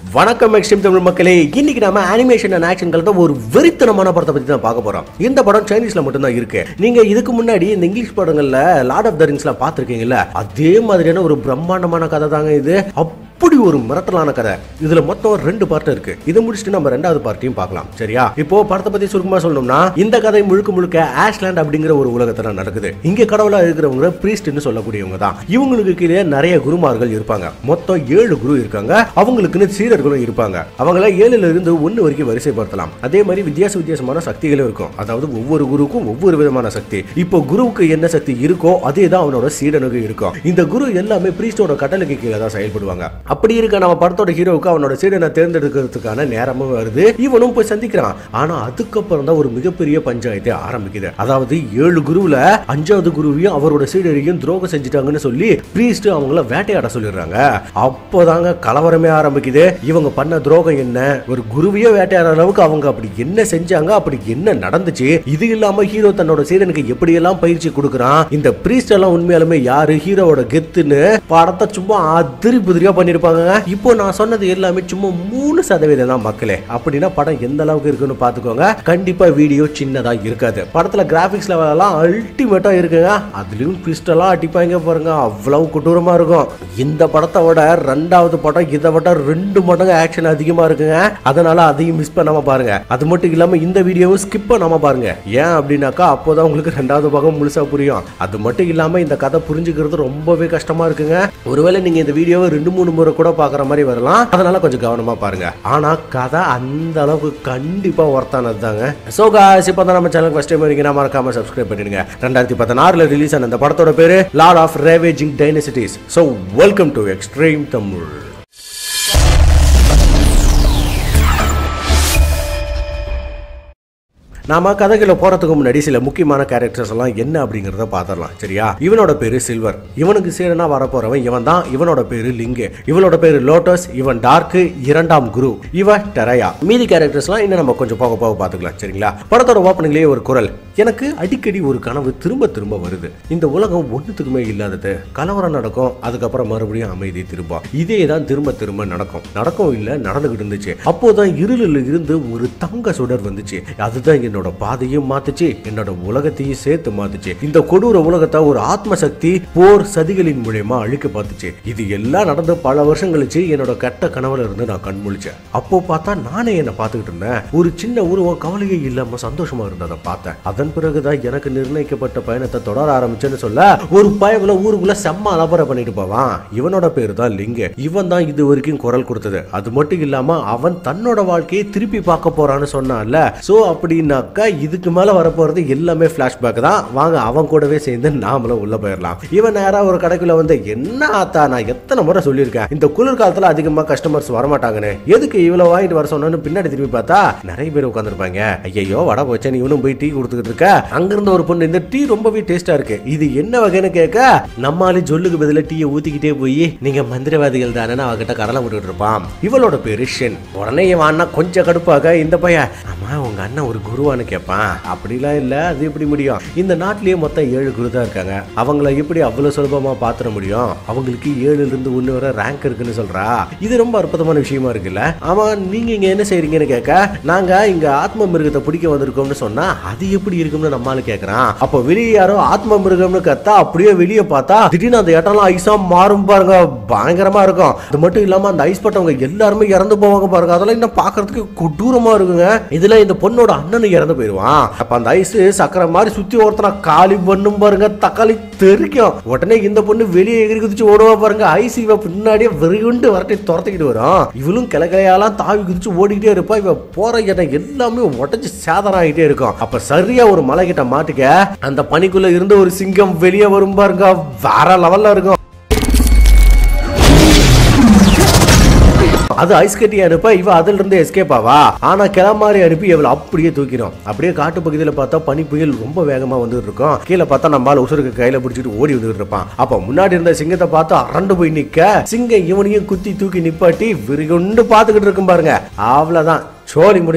வணக்கம் எக்ஸ்ட்ரீம் தமிழ் மக்களே இன்னைக்கு நாம அனிமேஷன் அண்ட் ஆக்ஷன் கலந்த ஒரு வெறித்தனமான படத்தை பத்தி தான் பார்க்க போறோம் இந்த படம் சைனீஸ்ல மட்டும்தான் இருக்கு நீங்க இதுக்கு முன்னாடி இந்த இங்கிலீஷ் படங்கள்ல லார்ட் ஆஃப் த ரிங்ஸ்ல பாத்திருக்கீங்கல்ல அதே மாதிரியான ஒரு பிரம்மாண்டமான கதை தாங்க இது அப்படி ஒரு மிரட்டலான கதை இதுல மொத்தம் ரெண்டு பார்ட் இருக்கு இதை முடிச்சுட்டு நம்ம ரெண்டாவது பார்ட்டையும் பார்க்கலாம் சரியா இப்போ படத்தை பத்தி சுருக்கமா சொல்லணும்னா இந்த கதை முழுக்க முழுக்க ஆஷ்லாண்ட் அப்படிங்கிற ஒரு உலகத்துல நடக்குது இங்க கடவுளா இருக்கிறவங்க பிரீஸ்ட்னு சொல்லக்கூடியவங்க தான் இவங்களுக்கு கீழே நிறைய குருமார்கள் இருப்பாங்க மொத்தம் ஏழு குரு இருக்காங்க அவங்களுக்குன்னு சீடர்களும் இருப்பாங்க அவங்கள ஏழுல இருந்து ஒன்னு வரைக்கும் வரிசைப்படுத்தலாம் அதே மாதிரி வித்தியாச வித்தியாசமான சக்திகளும் இருக்கும் அதாவது ஒவ்வொரு குருவுக்கும் ஒவ்வொரு விதமான சக்தி இப்போ குருவுக்கு என்ன சக்தி இருக்கோ அதே தான் அவனோட சீடனுக்கு இருக்கும் இந்த குரு எல்லாமே பிரீஸ்டோட கட்டளைக்கு கீழே தான் செயல்படுவாங்க அப்படி இருக்க நம்ம படத்தோட ஹீரோவுக்கு அவனோட சீடனை தேர்ந்தெடுக்கிறதுக்கான நேரமும் வருது இவனும் போய் சந்திக்கிறான் ஆனா அதுக்கப்புறம் தான் ஒரு மிகப்பெரிய பஞ்சாயத்தை ஆரம்பிக்குது அதாவது ஏழு குருவுல அஞ்சாவது குருவையும் அவரோட சீடரையும் துரோகம் செஞ்சுட்டாங்கன்னு சொல்லி பிரீஸ்ட் அவங்கள வேட்டையாட சொல்லிடுறாங்க அப்போதாங்க கலவரமே ஆரம்பிக்குது இவங்க பண்ண துரோகம் என்ன ஒரு குருவையே வேட்டையாடுற அளவுக்கு அவங்க அப்படி என்ன செஞ்சாங்க அப்படி என்ன நடந்துச்சு இது இல்லாம ஹீரோ தன்னோட சீடனுக்கு எப்படியெல்லாம் பயிற்சி கொடுக்குறான் இந்த பிரீஸ்ட் எல்லாம் உண்மையாலுமே யாரு ஹீரோவோட கெத்துன்னு படத்தை சும்மா அதிரி புதிரியா பண்ணிருப்பாங்க இப்போ நான் சொன்னது எல்லாமே சும்மா மூணு சதவீதம் தான் மக்களே அப்படின்னா படம் எந்த அளவுக்கு இருக்குன்னு பாத்துக்கோங்க கண்டிப்பா வீடியோ சின்னதா இருக்காது படத்துல கிராபிக்ஸ் லெவல் எல்லாம் அல்டிமேட்டா இருக்குங்க அதுலயும் ட்விஸ்ட் எல்லாம் அடிப்பாங்க பாருங்க அவ்வளவு கொடூரமா இருக்கும் இந்த படத்தை விட ரெண்டாவது படம் இதை விட ரெண்டு மடங்கு ஆக்ஷன் அதிகமா இருக்குங்க அதனால அதையும் மிஸ் பண்ணாம பாருங்க அது மட்டும் இல்லாம இந்த வீடியோவும் ஸ்கிப் பண்ணாம பாருங்க ஏன் அப்படின்னாக்கா அப்போதான் உங்களுக்கு ரெண்டாவது பாகம் முழுசா புரியும் அது மட்டும் இல்லாம இந்த கதை புரிஞ்சுக்கிறது ரொம்பவே கஷ்டமா இருக்குங்க ஒருவேளை நீங்க இந்த வீடியோவை ரெண்டு மூணு முறை கூட பாக்குற மாதிரி வரலாம் அதனால கொஞ்சம் கவனமா பாருங்க ஆனா கதை அந்த அளவுக்கு கண்டிப்பா ஒர்த்தானது தாங்க சோ காஸ் இப்போ தான் நம்ம சேனல் ஃபர்ஸ்ட் டைம் வரீங்கன்னா மறக்காம சப்ஸ்கிரைப் பண்ணிடுங்க ரெண்டாயிரத்தி பதினாறுல ரிலீஸ் ஆன இந்த படத்தோட பேரு lord of ravaging dynasties so welcome to extreme Tamil நாம கதைகளை போறதுக்கு முன்னாடி சில முக்கியமான கேரக்டர்ஸ் எல்லாம் என்ன அப்படிங்கறத பாத்திரலாம் சரியா இவனோட பேரு சில்வர் இவனுக்கு சீரனா வரப்போறவன் இவன் தான் இவனோட பேரு லிங்கு இவனோட பேரு லோட்டஸ் இவன் டார்க் இரண்டாம் குரு இவ டெரையா மீதி கேரக்டர்ஸ் எல்லாம் இன்னும் நம்ம கொஞ்சம் போக போக பாத்துக்கலாம் சரிங்களா படத்தோட ஓப்பனிங்லயே ஒரு குரல் எனக்கு அடிக்கடி ஒரு கனவு திரும்ப திரும்ப வருது இந்த உலகம் ஒண்ணுத்துக்குமே இல்லாதது கலவரம் நடக்கும் அதுக்கப்புறம் மறுபடியும் அமைதி திரும்ப இதே தான் திரும்ப திரும்ப நடக்கும் நடக்கும் இல்ல நடந்துகிட்டு இருந்துச்சு அப்போதான் இருளில் இருந்து ஒரு தங்க சுடர் வந்துச்சு அதுதான் என்னோட பாதையும் மாத்துச்சு என்னோட உலகத்தையும் சேர்த்து மாத்துச்சு இந்த கொடூர உலகத்தை ஒரு ஆத்ம சக்தி போர் சதிகளின் மூலியமா அழிக்க பார்த்துச்சு இது எல்லாம் நடந்து பல வருஷம் கழிச்சு என்னோட கெட்ட கனவுல இருந்து நான் கண் முழிச்சேன் அப்போ பார்த்தா நானே என்ன பார்த்துக்கிட்டு இருந்தேன் ஒரு சின்ன உருவம் கவலையே இல்லாம சந்தோஷமா இருந்ததை பார்த்தேன் அதன் பிறகுதான் எனக்கு நிர்ணயிக்கப்பட்ட பயணத்தை தொடர ஆரம்பிச்சேன்னு சொல்ல ஒரு பயகுல ஊருக்குள்ள செம்ம அலப்பறை பண்ணிட்டு போவான் இவனோட பேரு தான் லிங்க இவன் தான் இது வரைக்கும் குரல் கொடுத்தது அது மட்டும் இல்லாம அவன் தன்னோட வாழ்க்கையை திருப்பி பார்க்க போறான்னு சொன்னான்ல சோ அப்படின்னாக்கா இதுக்கு மேல வரப்போறது எல்லாமே பிளாஷ்பேக் தான் வாங்க அவன் கூடவே சேர்ந்து நாமளும் உள்ள போயிடலாம் இவன் நேரா ஒரு கடைக்குள்ள வந்து என்ன ஆத்தா நான் எத்தனை முறை சொல்லியிருக்கேன் இந்த குளிர்காலத்துல அதிகமா கஸ்டமர்ஸ் வரமாட்டாங்கன்னு எதுக்கு இவ்வளவு வாங்கிட்டு வர சொன்னு பின்னாடி திரும்பி பார்த்தா நிறைய பேர் உட்காந்துருப்பாங்க ஐயோ வட போச்சேன் இவனும் போய் டீ கொடுத்துக்கிட்டு இருக்க அங்கிருந்த ஒரு பொண்ணு இந்த டீ ரொம்பவே டேஸ்டா இருக்கு இது என்ன வகைன்னு கேட்க நம்மாலே ஜொல்லுக்கு பதிலா டீயை ஊத்திக்கிட்டே போய் நீங்க மந்திரவாதிகள் தானே அவகிட்ட கடலை விட்டுட்டு இருப்பான் இவளோட பேரு ஷென் உடனே இவன் அண்ணா கொஞ்சம் கடுப்பாக இந்த பையன் ஆமா உங்க அண்ணன் ஒரு குருவான்னு கேட்பான் அப்படிலாம் இல்ல அது எப்படி முடியும் இந்த நாட்டிலேயே மொத்தம் ஏழு குரு தான் இருக்காங்க அவங்கள எப்படி அவ்வளவு சுலபமா பாத்திர முடியும் அவங்களுக்கு ஏழுல இருந்து ஒண்ணு வர ரேங்க் இருக்குன்னு சொல்றா இது ரொம்ப அற்புதமான விஷயமா இருக்குல்ல ஆமா நீங்க இங்க என்ன செய்றீங்கன்னு கேட்க நாங்க இங்க ஆத்ம மிருகத்தை பிடிக்க வந்திருக்கோம்னு சொன்னா அது எப்படி இருக்கும்னு நம்மால கேக்குறான் அப்ப வெளியே யாரோ ஆத்ம மிருகம்னு கத்தா அப்படியே வெளியே பார்த்தா திடீர்னு அந்த இடம்லாம் ஐஸா மாறும் பாருங்க பயங்கரமா இருக்கும் அது மட்டும் இல்லாம அந்த ஐஸ் பட்டவங்க எல்லாருமே இறந்து போவாங்க பாருங்க அதெல்லாம் இன்னும் பாக்குறதுக்கு கொடூரமா இருக்குங்க இதுல இந்த பொண்ணோட அண்ணனும் இறந்து போயிருவான் அப்ப அந்த ஐஸ் சக்கரை மாதிரி சுத்தி ஒருத்தனா காலி பண்ணும் பாருங்க தக்காளி தெரிக்கும் உடனே இந்த பொண்ணு வெளியே எகிரி குதிச்சு ஓடுவா பாருங்க ஐஸ் இவ பின்னாடியே வெறிகுண்டு வரட்டி துரத்திக்கிட்டு வரும் இவளும் கிளக்கிளையாலாம் தாவி குதிச்சு ஓடிக்கிட்டே இருப்பா இவ போற இடம் எல்லாமே உடஞ்சு சேதனம் ஆகிட்டே இருக்கும் அப்ப சரியா ஒரு மலை கிட்ட மாட்டிக்க அந்த பனிக்குள்ள இருந்து ஒரு சிங்கம் வெளியே வரும் பாருங்க வேற லெவல்ல இருக்கும் அது ஐஸ் கட்டி அனுப்ப இவ அதுல இருந்து எஸ்கேப் ஆவா ஆனா கிளமாரி அனுப்பி இவளை அப்படியே தூக்கிடும் அப்படியே காட்டு பகுதியில பார்த்தா பனி புயல் ரொம்ப வேகமா வந்துட்டு இருக்கும் கீழே பார்த்தா நம்மால உசுருக்கு கையில பிடிச்சிட்டு ஓடி வந்துட்டு இருப்பான் அப்ப முன்னாடி இருந்த சிங்கத்தை பார்த்து அரண்டு போய் நிக்க சிங்கம் இவனையும் குத்தி தூக்கி நிப்பாட்டி விரிகுண்டு பாத்துக்கிட்டு இருக்கும் பாருங்க அவ்வளவுதான் சோழி முடிஞ்சு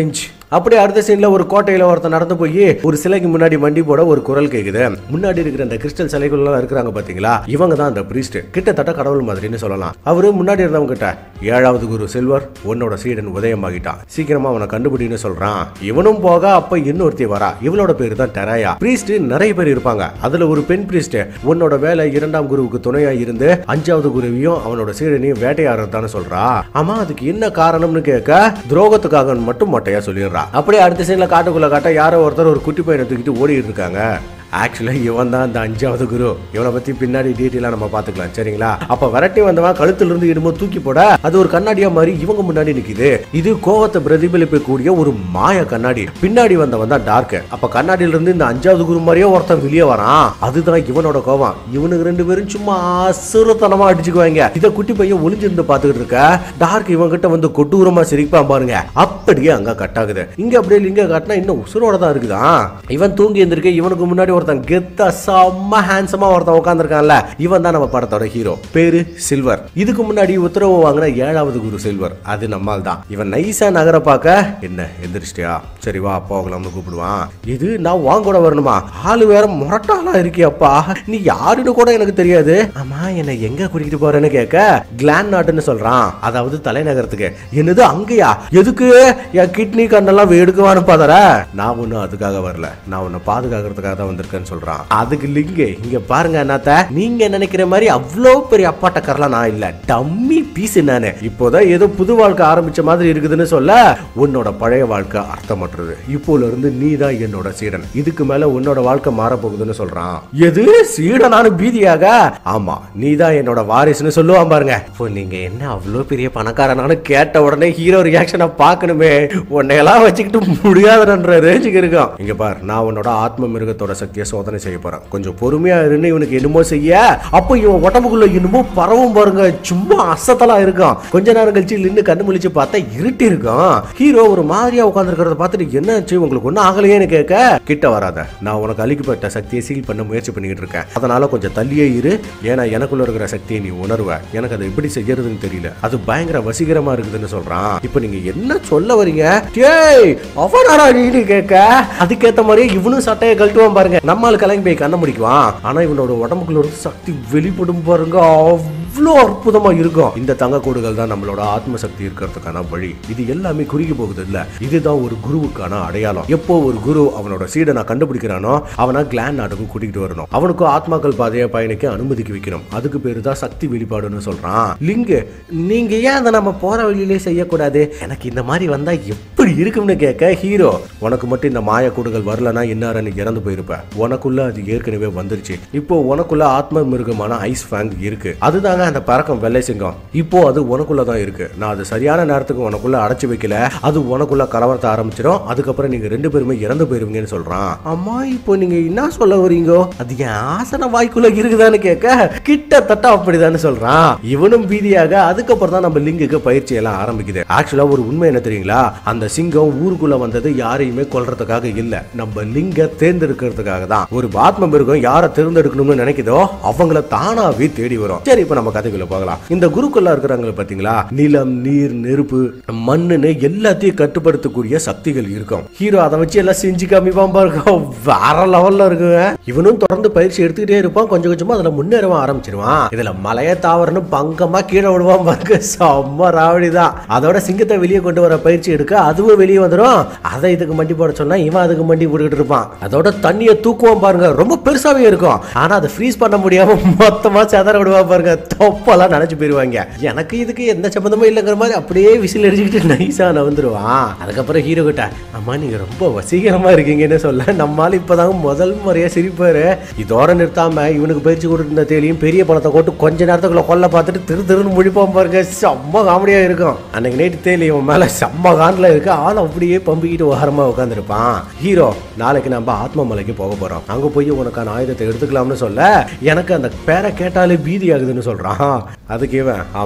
அப்படியே அடுத்த சீன்ல ஒரு கோட்டையில ஒருத்தன் நடந்து போய் ஒரு சிலைக்கு முன்னாடி மண்டி போட ஒரு குரல் கேக்குது முன்னாடி இருக்கிற அந்த கிறிஸ்டல் சிலைகள் எல்லாம் இருக்கிறாங்க பாத்தீங்களா இவங்க தான் அந்த பிரீஸ்ட் கிட்டத்தட்ட கடவுள் மாதிரின்னு சொல்லலாம் அவரு முன்னாடி இருந்தவங்க கிட்ட ஏழாவது குரு சில்வர் உன்னோட சீடன் உதயமாகிட்டான் சீக்கிரமா அவனை கண்டுபிடின்னு சொல்றான் இவனும் போக அப்ப இன்னொருத்தி வரா இவளோட பேரு தான் டெராயா பிரீஸ்ட் நிறைய பேர் இருப்பாங்க அதுல ஒரு பெண் பிரீஸ்ட் உன்னோட வேலை இரண்டாம் குருவுக்கு துணையா இருந்து அஞ்சாவது குருவையும் அவனோட சீடனையும் வேட்டையாடுறதான்னு சொல்றா ஆமா அதுக்கு என்ன காரணம்னு கேட்க துரோகத்துக்காக மட்டும் மொட்டையா சொல்லிடுறா அப்படியே அடுத்த சைட்ல காட்டுக்குள்ள காட்ட யாரோ ஒருத்தர் ஒரு குட்டி பையனை தூக்கிட்டு ஓடிட்டு இருக்காங்க ஆக்சுவலாக இவன் தான் அந்த அஞ்சாவது குரு இவனை பத்தி பின்னாடி டீட்டெயிலாக நம்ம பார்த்துக்கலாம் சரிங்களா அப்ப விரட்டி வந்தவன் கழுத்துல இருந்து இடுமோ தூக்கி போட அது ஒரு கண்ணாடியா மாதிரி இவங்க முன்னாடி நிக்குது இது கோவத்தை பிரதிபலிக்கக்கூடிய ஒரு மாய கண்ணாடி பின்னாடி வந்தவன் தான் டார்க் அப்ப கண்ணாடியில இருந்து இந்த அஞ்சாவது குரு மாதிரியே ஒருத்தன் வெளியே வரான் அதுதான் இவனோட கோவம் இவனுக்கு ரெண்டு பேரும் சும்மா அசுரத்தனமா அடிச்சுக்குவாங்க இத குட்டி பையன் ஒளிஞ்சிருந்து பாத்துக்கிட்டு இருக்க டார்க் இவன் கிட்ட வந்து கொட்டூரமா சிரிப்பான் பாருங்க அப்படியே அங்க கட் ஆகுது இங்க அப்படியே லிங்க காட்டினா இன்னும் உசுரோட தான் இருக்குதான் இவன் தூங்கி இருந்திருக்க இவனுக்கு முன்னாடி ஒருத்தன் கெத்தா செம்ம ஹேண்ட்ஸமா ஒருத்தன் உட்காந்துருக்கான்ல இவன் தான் நம்ம படத்தோட ஹீரோ பேரு சில்வர் இதுக்கு முன்னாடி உத்தரவு வாங்கின ஏழாவது குரு சில்வர் அது நம்மால் தான் இவன் நைஸா நகர பார்க்க என்ன எந்திரிச்சிட்டியா சரி வா போகலாம்னு கூப்பிடுவான் இது நான் வாங்க கூட வரணுமா ஆளு வேற முரட்டாளா இருக்கியப்பா நீ யாருன்னு கூட எனக்கு தெரியாது ஆமா என்னை எங்க கூட்டிட்டு போறேன்னு கேட்க கிளான் நாட்டுன்னு சொல்றான் அதாவது தலைநகரத்துக்கு என்னது அங்கயா எதுக்கு என் கிட்னி கண்ணெல்லாம் எடுக்குவான்னு பாதற நான் ஒன்னும் அதுக்காக வரல நான் உன்னை பாதுகாக்கிறதுக்காக தான் வந்திருக்கேன்னு சொல்றான் அதுக்கு லிங்கு இங்க பாருங்க அண்ணாத்த நீங்க நினைக்கிற மாதிரி அவ்வளோ பெரிய அப்பாட்டக்கரலாம் நான் இல்ல டம்மி பீஸ் நானு இப்போதான் ஏதோ புது வாழ்க்கை ஆரம்பிச்ச மாதிரி இருக்குதுன்னு சொல்ல உன்னோட பழைய வாழ்க்கை அர்த்தமற்றது இப்போல இருந்து நீ தான் என்னோட சீடன் இதுக்கு மேல உன்னோட வாழ்க்கை மாறப்போகுதுன்னு சொல்றான் எது சீடனானு பீதியாக ஆமா நீ தான் என்னோட வாரிசுன்னு சொல்லுவான் பாருங்க இப்போ நீங்க என்ன அவ்வளோ பெரிய பணக்காரனானு கேட்ட உடனே ஹீரோ ரியாக்ஷனை பார்க்கணுமே உன்னையெல்லாம் வச்சுக்கிட்டு முடியாதுன்ற ரேஞ்சுக்கு இருக்கும் இங்க பார் நான் உன்னோட ஆத்ம மிருகத்தோட சக்தியை சோதனை செய்ய போறேன் கொஞ்சம் பொறுமையா இருந்து இவனுக்கு என்னமோ செய்ய அப்போ இவன் உடம்புக்குள்ள என்னமோ பரவும் பாருங்க சும்மா அசத்தலா இருக்கும் கொஞ்ச நேரம் கழிச்சு நின்று கண்ணு முழிச்சு பார்த்தா இருட்டி இருக்கும் ஹீரோ ஒரு மாதிரியா உட்காந்துருக்கிறத பார்த்துட்டு என்ன ஆச்சு உங்களுக்கு ஒன்றும் ஆகலையேன்னு கேட்க கிட்ட வராத நான் உனக்கு அளிக்கப்பட்ட சக்தியை சீல் பண்ண முயற்சி பண்ணிக்கிட்டு இருக்கேன் அதனால கொஞ்சம் தள்ளியே இரு ஏன்னா எனக்குள்ள இருக்கிற சக்தியை நீ உணர்வ எனக்கு அதை எப்படி செய்யறதுன்னு தெரியல அது பயங்கர வசீகரமா இருக்குதுன்னு சொல்றான் இப்போ நீங்க என்ன சொல்ல வரீங்க டேய் அவனாடா நீனு கேட்க அதுக்கேத்த மாதிரியே இவனும் சட்டையை கழட்டுவான் பாருங்க நம்மால் கிளம்பி போய் கண்ண முடிக்குவான் ஆனா இவனோட உடம்புக்குள்ள ஒரு சக்தி வெளிப்படும் பாருங்க அவ்வளோ அற்புதமா இருக்கும் இந்த தங்க கோடுகள் தான் நம்மளோட ஆத்ம சக்தி இருக்கிறதுக்கான வழி இது எல்லாமே குறுகி போகுது இல்ல இதுதான் ஒரு குருவுக்கான அடையாளம் எப்போ ஒரு குரு அவனோட சீடனை கண்டுபிடிக்கிறானோ அவனை கிளான் நாட்டுக்கு கூட்டிகிட்டு வரணும் அவனுக்கு ஆத்மாக்கள் பாதையை பயணிக்க அனுமதிக்கு வைக்கணும் அதுக்கு பேரு தான் சக்தி வெளிப்பாடுன்னு சொல்றான் லிங்கு நீங்க ஏன் அதை நம்ம போற வழியிலே செய்யக்கூடாது எனக்கு இந்த மாதிரி வந்தா எப்படி இருக்கும்னு கேட்க ஹீரோ உனக்கு மட்டும் இந்த மாய கூடுகள் வரலனா இன்னாரன்னு இறந்து போயிருப்ப உனக்குள்ள அது ஏற்கனவே வந்துருச்சு இப்போ உனக்குள்ள ஆத்ம மிருகமான ஐஸ் ஃபேங் இருக்கு அதுதாங்க அந்த பறக்கம் வெள்ளை சிங்கம் இப்போ அது உனக்குள்ள தான் இருக்கு நான் அது சரியான நேரத்துக்கு உனக்குள்ள அடைச்சு வைக்கல அது உனக்குள்ள கலவரத்தை ஆரம்பிச்சிடும் அதுக்கப்புறம் நீங்க ரெண்டு பேருமே இறந்து போயிருவீங்கன்னு சொல்றான் அம்மா இப்போ நீங்க என்ன சொல்ல வரீங்க அது என் ஆசன வாய்க்குள்ள இருக்குதான்னு கேட்க கிட்டத்தட்ட அப்படிதான்னு சொல்றான் இவனும் பீதியாக அதுக்கப்புறம் தான் நம்ம லிங்குக்கு பயிற்சி எல்லாம் ஆரம்பிக்குது ஆக்சுவலா ஒரு உண்மை என்ன தெரியுங்களா அந்த சிங்கம் ஊருக்குள்ள வந்தது யாரையுமே கொல்றதுக்காக இல்ல நம்ம லிங்க தேர்ந்தெடுக்கிறதுக்காக தான் ஒரு ஆத்ம மிருகம் யாரை தேர்ந்தெடுக்கணும்னு நினைக்குதோ அவங்கள தானாவே தேடி வரும் சரி இப்ப நம்ம கதைக்குள்ள போகலாம் இந்த குருக்குள்ள இருக்கிறாங்க பாத்தீங்களா நிலம் நீர் நெருப்பு மண்ணுன்னு எல்லாத்தையும் கட்டுப்படுத்தக்கூடிய சக்திகள் இருக்கும் ஹீரோ அதை வச்சு எல்லாம் செஞ்சு காமிப்பான் பாருங்க வேற லெவல்ல இருக்குங்க இவனும் தொடர்ந்து பயிற்சி எடுத்துக்கிட்டே இருப்பான் கொஞ்சம் கொஞ்சமா அதுல முன்னேறவும் ஆரம்பிச்சிருவான் இதுல மலைய தாவரன்னு பங்கமா கீழே விடுவான் பாருங்க செம்ம ராவடி தான் அதோட சிங்கத்தை வெளியே கொண்டு வர பயிற்சி எடுக்க அதுவும் வெளியே வந்துடும் அதை இதுக்கு மண்டி போட சொன்னா இவன் அதுக்கு மண்டி போட்டுக்கிட்டு இருப்பான் அதோட தண்ணியை தூக்குவான் பாருங்க ரொம்ப பெருசாவே இருக்கும் ஆனா அதை ஃப்ரீஸ் பண்ண முடியாம மொத்தமா செதற விடுவான் பாருங்க தொப்பெல்லாம் நினைச்சு போயிருவாங்க எனக்கு இதுக்கு எந்த சம்பந்தமும் இல்லைங்கிற மாதிரி அப்படியே விசில் அடிச்சுக்கிட்டு நைஸா நவந்துருவான் அதுக்கப்புறம் ஹீரோ கிட்ட அம்மா நீங்க ரொம்ப வசீகரமா இருக்கீங்கன்னு சொல்ல நம்மால இப்பதாங்க முதல் முறையா சிரிப்பாரு இதோட நிறுத்தாம இவனுக்கு பயிற்சி கொடுத்த தேலியும் பெரிய பழத்தை போட்டு கொஞ்ச நேரத்துக்குள்ள கொல்ல பார்த்துட்டு திரு திருன்னு முழிப்பான் பாருங்க செம்ம காமெடியா இருக்கும் அன்னைக்கு நைட்டு தேலி இவன் மேல செம்ம காண்டில் இருக்கு ஆள் அப்படியே பம்பிக்கிட்டு ஓரமா உட்காந்துருப்பான் ஹீரோ நாளைக்கு நம்ம ஆத்ம மலைக்கு போக போறோம் அங்க போய் உனக்கான ஆயுதத்தை எடுத்துக்கலாம்னு சொல்ல எனக்கு அந்த பேரை கேட்டாலே பீதி ஆகுதுன்னு சொல்றான் அதுக்கு இவன் ஆமா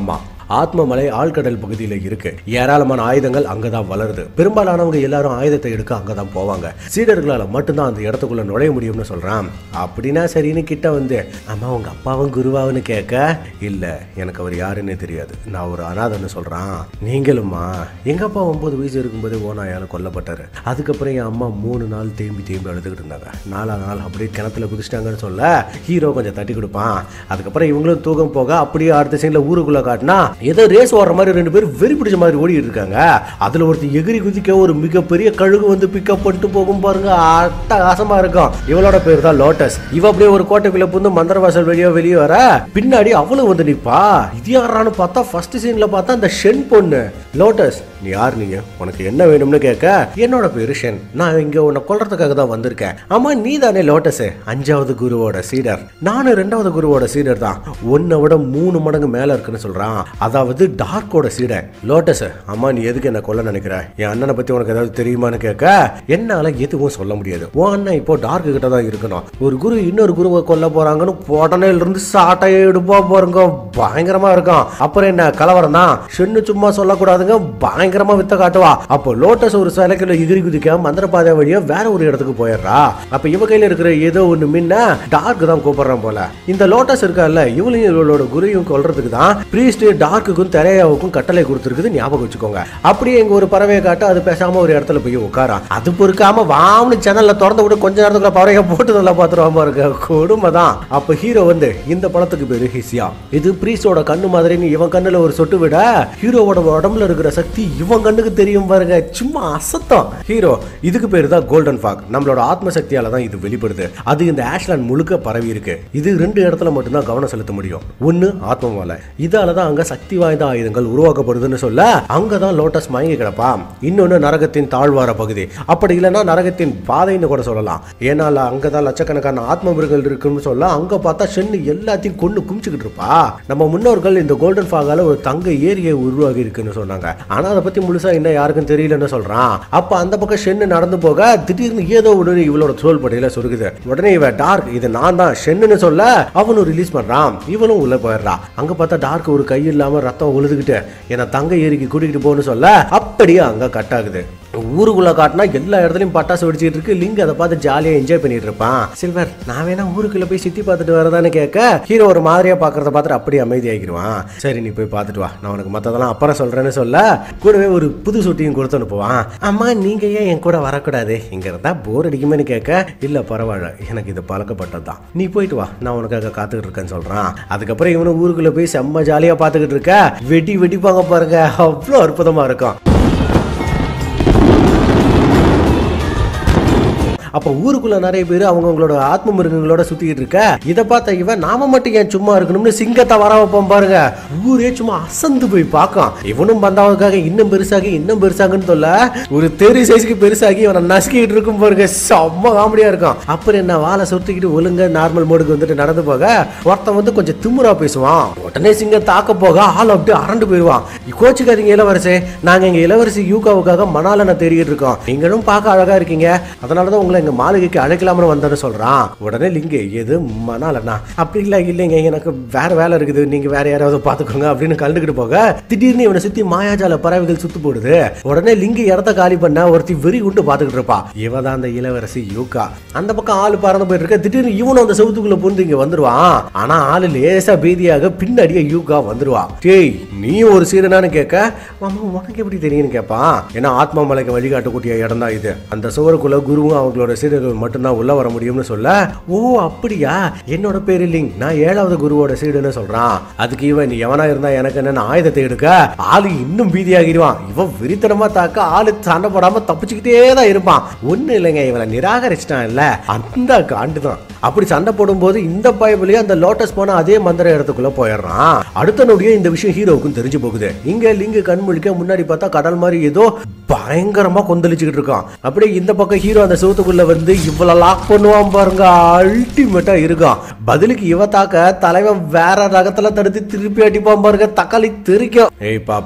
ஆத்மமலை ஆழ்கடல் பகுதியில இருக்கு ஏராளமான ஆயுதங்கள் அங்கதான் வளருது பெரும்பாலானவங்க எல்லாரும் ஆயுதத்தை எடுக்க அங்கதான் போவாங்க சீடர்களால மட்டும்தான் அந்த இடத்துக்குள்ள நுழைய முடியும்னு சொல்றான் அப்படின்னா சரின்னு கிட்ட வந்து அம்மா உங்க அப்பாவும் குருவாவுன்னு கேட்க இல்ல எனக்கு அவர் யாருன்னே தெரியாது நான் ஒரு அனாதன்னு சொல்றான் நீங்களும்மா எங்க அப்பா ஒன்பது வயசு இருக்கும்போது ஓனாயால கொல்லப்பட்டாரு அதுக்கப்புறம் என் அம்மா மூணு நாள் தேம்பி தேம்பி அழுதுகிட்டு இருந்தாங்க நாலாவது நாள் அப்படியே கிணத்துல குதிச்சிட்டாங்கன்னு சொல்ல ஹீரோ கொஞ்சம் தட்டி கொடுப்பான் அதுக்கப்புறம் இவங்களும் தூக்கம் போக அப்படியே அடுத்த சைட்ல ஊருக்குள்ள காட்டினா ஏதோ ரேஸ் ஓடுற மாதிரி ரெண்டு பேரும் வெறி பிடிச்ச மாதிரி ஓடிட்டு இருக்காங்க அதுல ஒருத்தர் எகிரி குதிக்க ஒரு மிகப்பெரிய கழுகு வந்து பிக்கப் பண்ணிட்டு போகும் பாருங்க அட்டகாசமா இருக்கும் இவளோட பேர் தான் லோட்டஸ் இவ அப்படியே ஒரு கோட்டைக்குள்ள புந்து மந்திரவாசல் வெளியே வெளியே வர பின்னாடி அவளும் வந்து நிப்பா இது யாரான்னு பார்த்தா ஃபர்ஸ்ட் சீன்ல பார்த்தா அந்த ஷென் பொண்ணு லோட்டஸ் நீ யார் நீங்க உனக்கு என்ன வேணும்னு கேட்க என்னோட பேரு ஷென் நான் இங்க உன்னை கொல்றதுக்காக தான் வந்திருக்கேன் ஆமா நீ தானே லோட்டஸ் அஞ்சாவது குருவோட சீடர் நானும் ரெண்டாவது குருவோட சீடர் தான் உன்னை விட மூணு மடங்கு மேல இருக்குன்னு சொல்றான் அதாவது டார்க்கோட சீடர் லோட்டஸ் அம்மா நீ எதுக்கு என்ன கொல்ல நினைக்கிற என் அண்ணனை பத்தி உனக்கு ஏதாவது தெரியுமான்னு கேட்க என்னால எதுவும் சொல்ல முடியாது உன் அண்ணன் இப்போ டார்க் கிட்ட தான் இருக்கணும் ஒரு குரு இன்னொரு குருவை கொல்ல போறாங்கன்னு உடனே இருந்து சாட்டையை எடுப்பா பாருங்க பயங்கரமா இருக்கும் அப்புறம் என்ன கலவரம் தான் ஷென்னு சும்மா சொல்லக்கூடாதுங்க பயங்கரமா வித்த காட்டுவா அப்போ லோட்டஸ் ஒரு சிலைக்குள்ள எகிரி குதிக்க மந்திர பாதை வழியா வேற ஒரு இடத்துக்கு போயிடுறா அப்ப இவ கையில இருக்கிற ஏதோ ஒண்ணு மின்ன டார்க் தான் கூப்பிடுறான் போல இந்த லோட்டஸ் இருக்கால இவளையும் இவளோட குருவையும் கொல்றதுக்கு தான் பிரீஸ்ட் டார்க்குக்கும் தெரையாவுக்கும் கட்டளை கொடுத்துருக்குது ஞாபகம் வச்சுக்கோங்க அப்படியே இங்க ஒரு பறவையை காட்டு அது பேசாம ஒரு இடத்துல போய் உட்காரான் அது பொறுக்காம வாம்னு சேனல்ல திறந்து விட்டு கொஞ்ச நேரத்துக்குள்ள பறவையை போட்டு நல்லா பாத்துருவான் பாருங்க கொடுமை தான் அப்ப ஹீரோ வந்து இந்த படத்துக்கு பேரு ஹிசியா இது பிரீஸ்டோட கண்ணு மாதிரின்னு இவன் கண்ணுல ஒரு சொட்டு விட ஹீரோவோட உடம்புல இருக்கிற சக்தி இவன் கண்ணுக்கு தெரியும் பாருங்க சும்மா அசத்தம் ஹீரோ இதுக்கு பேரு தான் கோல்டன் ஃபாக் நம்மளோட ஆத்ம சக்தியால தான் இது வெளிப்படுது அது இந்த ஆஷ்லாண்ட் முழுக்க பரவி இருக்கு இது ரெண்டு இடத்துல மட்டும்தான் கவனம் செலுத்த முடியும் ஒன்னு ஆத்மமலை இதால தான் அங்க சக்தி வாய்ந்த ஆயுதங்கள் உருவாக்கப்படுதுன்னு சொல்ல அங்கதான் லோட்டஸ் மயங்கி கிடப்பா இன்னொன்னு நரகத்தின் தாழ்வார பகுதி அப்படி இல்லைன்னா நரகத்தின் பாதைன்னு கூட சொல்லலாம் ஏன்னா அங்கதான் லட்சக்கணக்கான ஆத்ம மிருகங்கள் இருக்குன்னு சொல்ல அங்க பார்த்தா ஷென்னு எல்லாத்தையும் கொண்டு குமிச்சுக்கிட்டு இருப்பா நம்ம முன்னோர்கள் இந்த கோல்டன் ஃபாகால ஒரு தங்க ஏரியை உருவாகி இருக்குன்னு சொன்னாங்க ஆனா அதை பத்தி முழுசா இன்னும் யாருக்கும் தெரியலன்னு சொல்றான் அப்ப அந்த பக்கம் ஷென்னு நடந்து போக திடீர்னு ஏதோ ஒன்று இவளோட தோல் படையில சொருகுது உடனே இவ டார்க் இது நான் தான் ஷென்னு சொல்ல அவனும் ரிலீஸ் பண்றான் இவனும் உள்ள போயிடுறா அங்க பார்த்தா டார்க் ஒரு கை இல்லாம ரத்தம் உழுதுகிட்டு என்ன தங்க ஏரிக்கு கூட்டிகிட்டு போன்னு சொல்ல அப்படியே அங்க கட் ஆகுது ஊருக்குள்ள காட்டினா எல்லா இடத்துலயும் பட்டாசு வெடிச்சிட்டு இருக்கு லிங்க் அதை பார்த்து ஜாலியா என்ஜாய் பண்ணிட்டு இருப்பான் சில்வர் நான் வேணா ஊருக்குள்ள போய் சுத்தி பார்த்துட்டு வரதான்னு கேட்க ஹீரோ ஒரு மாதிரியா பாக்குறத பார்த்துட்டு அப்படியே அமைதியாகிடுவான் சரி நீ போய் பார்த்துட்டு வா நான் உனக்கு மத்ததெல்லாம் அப்புறம் சொல்றேன்னு சொல்ல கூடவே ஒரு புது சுட்டியும் கொடுத்து அனுப்புவான் அம்மா நீங்க ஏன் என் கூட வரக்கூடாது இங்க இருந்தா போர் அடிக்குமேன்னு கேட்க இல்ல பரவாயில்ல எனக்கு இது பழக்கப்பட்டது தான் நீ போயிட்டு வா நான் உனக்காக காத்துக்கிட்டு இருக்கேன்னு சொல்றான் அதுக்கப்புறம் இவனு ஊருக்குள்ள போய் செம்ம ஜாலியா பார்த்துக்கிட்டு இருக்க வெடி வெடிப்பாங்க பாருங்க அவ்வளோ அற்புதமா இருக்கும் அப்போ ஊருக்குள்ள நிறைய பேர் அவங்கவங்களோட ஆத்ம மிருகங்களோட சுத்திக்கிட்டு இருக்க இதை பார்த்த இவன் நாம மட்டும் ஏன் சும்மா இருக்கணும்னு சிங்கத்தை வர வைப்போம் பாருங்க ஊரே சும்மா அசந்து போய் பார்க்கும் இவனும் பந்தாவுக்காக இன்னும் பெருசாகி இன்னும் பெருசாகுன்னு சொல்ல ஒரு தெரு சைஸ்க்கு பெருசாகி இவனை நசுக்கிட்டு இருக்கும் பாருங்க செம்ம காமெடியா இருக்கும் அப்புறம் என்ன வாழை சுத்திக்கிட்டு ஒழுங்கா நார்மல் மோடுக்கு வந்துட்டு நடந்து போக ஒருத்தன் வந்து கொஞ்சம் திமுறா பேசுவான் உடனே சிங்கம் தாக்க போக ஆள் அப்படியே அரண்டு போயிடுவான் கோச்சுக்காதீங்க இளவரசே நாங்க எங்க இளவரசி யூகாவுக்காக மணாலனை தேடிட்டு இருக்கோம் நீங்களும் பார்க்க அழகா இருக்கீங்க அதனாலதான் உங்களை எங்க மாளிகைக்கு அழைக்கலாம்னு வந்தேன்னு சொல்றான் உடனே லிங்க எது மணாலனா அப்படி இல்ல இல்லைங்க எனக்கு வேற வேலை இருக்குது நீங்க வேற யாராவது பாத்துக்கோங்க அப்படின்னு கலந்துக்கிட்டு போக திடீர்னு இவனை சுத்தி மாயாஜால பறவைகள் சுத்து போடுது உடனே லிங்க இடத்த காலி பண்ண ஒருத்தி வெறி குண்டு பாத்துக்கிட்டு இருப்பா இவ தான் அந்த இளவரசி யூகா அந்த பக்கம் ஆளு பறந்து போயிட்டு இருக்க திடீர்னு இவனும் அந்த செவுத்துக்குள்ள புந்து இங்க வந்துருவான் ஆனா ஆளு லேசா பீதியாக பின்னாடியே யூகா வந்துருவா டேய் நீ ஒரு சீரனான்னு கேட்க மாமா உனக்கு எப்படி தெரியும்னு கேட்பான் ஏன்னா ஆத்மா மலைக்கு வழிகாட்டக்கூடிய இடம் தான் இது அந்த சுவருக்குள்ள குருவும் அவங்களோட சீடர்கள் மட்டும்தான் உள்ள வர முடியும்னு சொல்ல ஓ அப்படியா என்னோட பேரு லிங் நான் ஏழாவது குருவோட சீடுன்னு சொல்றான் அதுக்கு இவன் நீ எவனா இருந்தா எனக்கு என்னன்னு ஆயுதத்தை எடுக்க ஆளு இன்னும் பீதியாகிடுவான் இவன் விரித்தனமா தாக்க ஆளு சண்டை போடாம தப்பிச்சுக்கிட்டே தான் இருப்பான் ஒண்ணு இல்லைங்க இவனை நிராகரிச்சிட்டான் இல்ல அந்த காண்டு தான் அப்படி சண்டை போடும்போது இந்த பயபுலயே அந்த லோட்டஸ் போன அதே மந்திர இடத்துக்குள்ள போயிடுறான் அடுத்த நொடியே இந்த விஷயம் ஹீரோவுக்கும் தெரிஞ்சு போகுது இங்க லிங்கு கண் முழிக்க முன்னாடி பார்த்தா கடல் மாதிரி ஏதோ பயங்கரமா கொந்தளிச்சுக்கிட்டு இருக்கான் அப்படியே இந்த பக்கம் ஹீரோ அந்த சூத்துக்குள்ள வந்து இவ்வளவு லாக் பண்ணுவான் பாருங்க அல்டிமேட்டா இருக்கான் பதிலுக்கு இவ தாக்க தலைவன் வேற ரகத்துல தடுத்து திருப்பி அடிப்பான் பாருங்க தக்காளி தெரிக்கும் ஏய் பாப்பா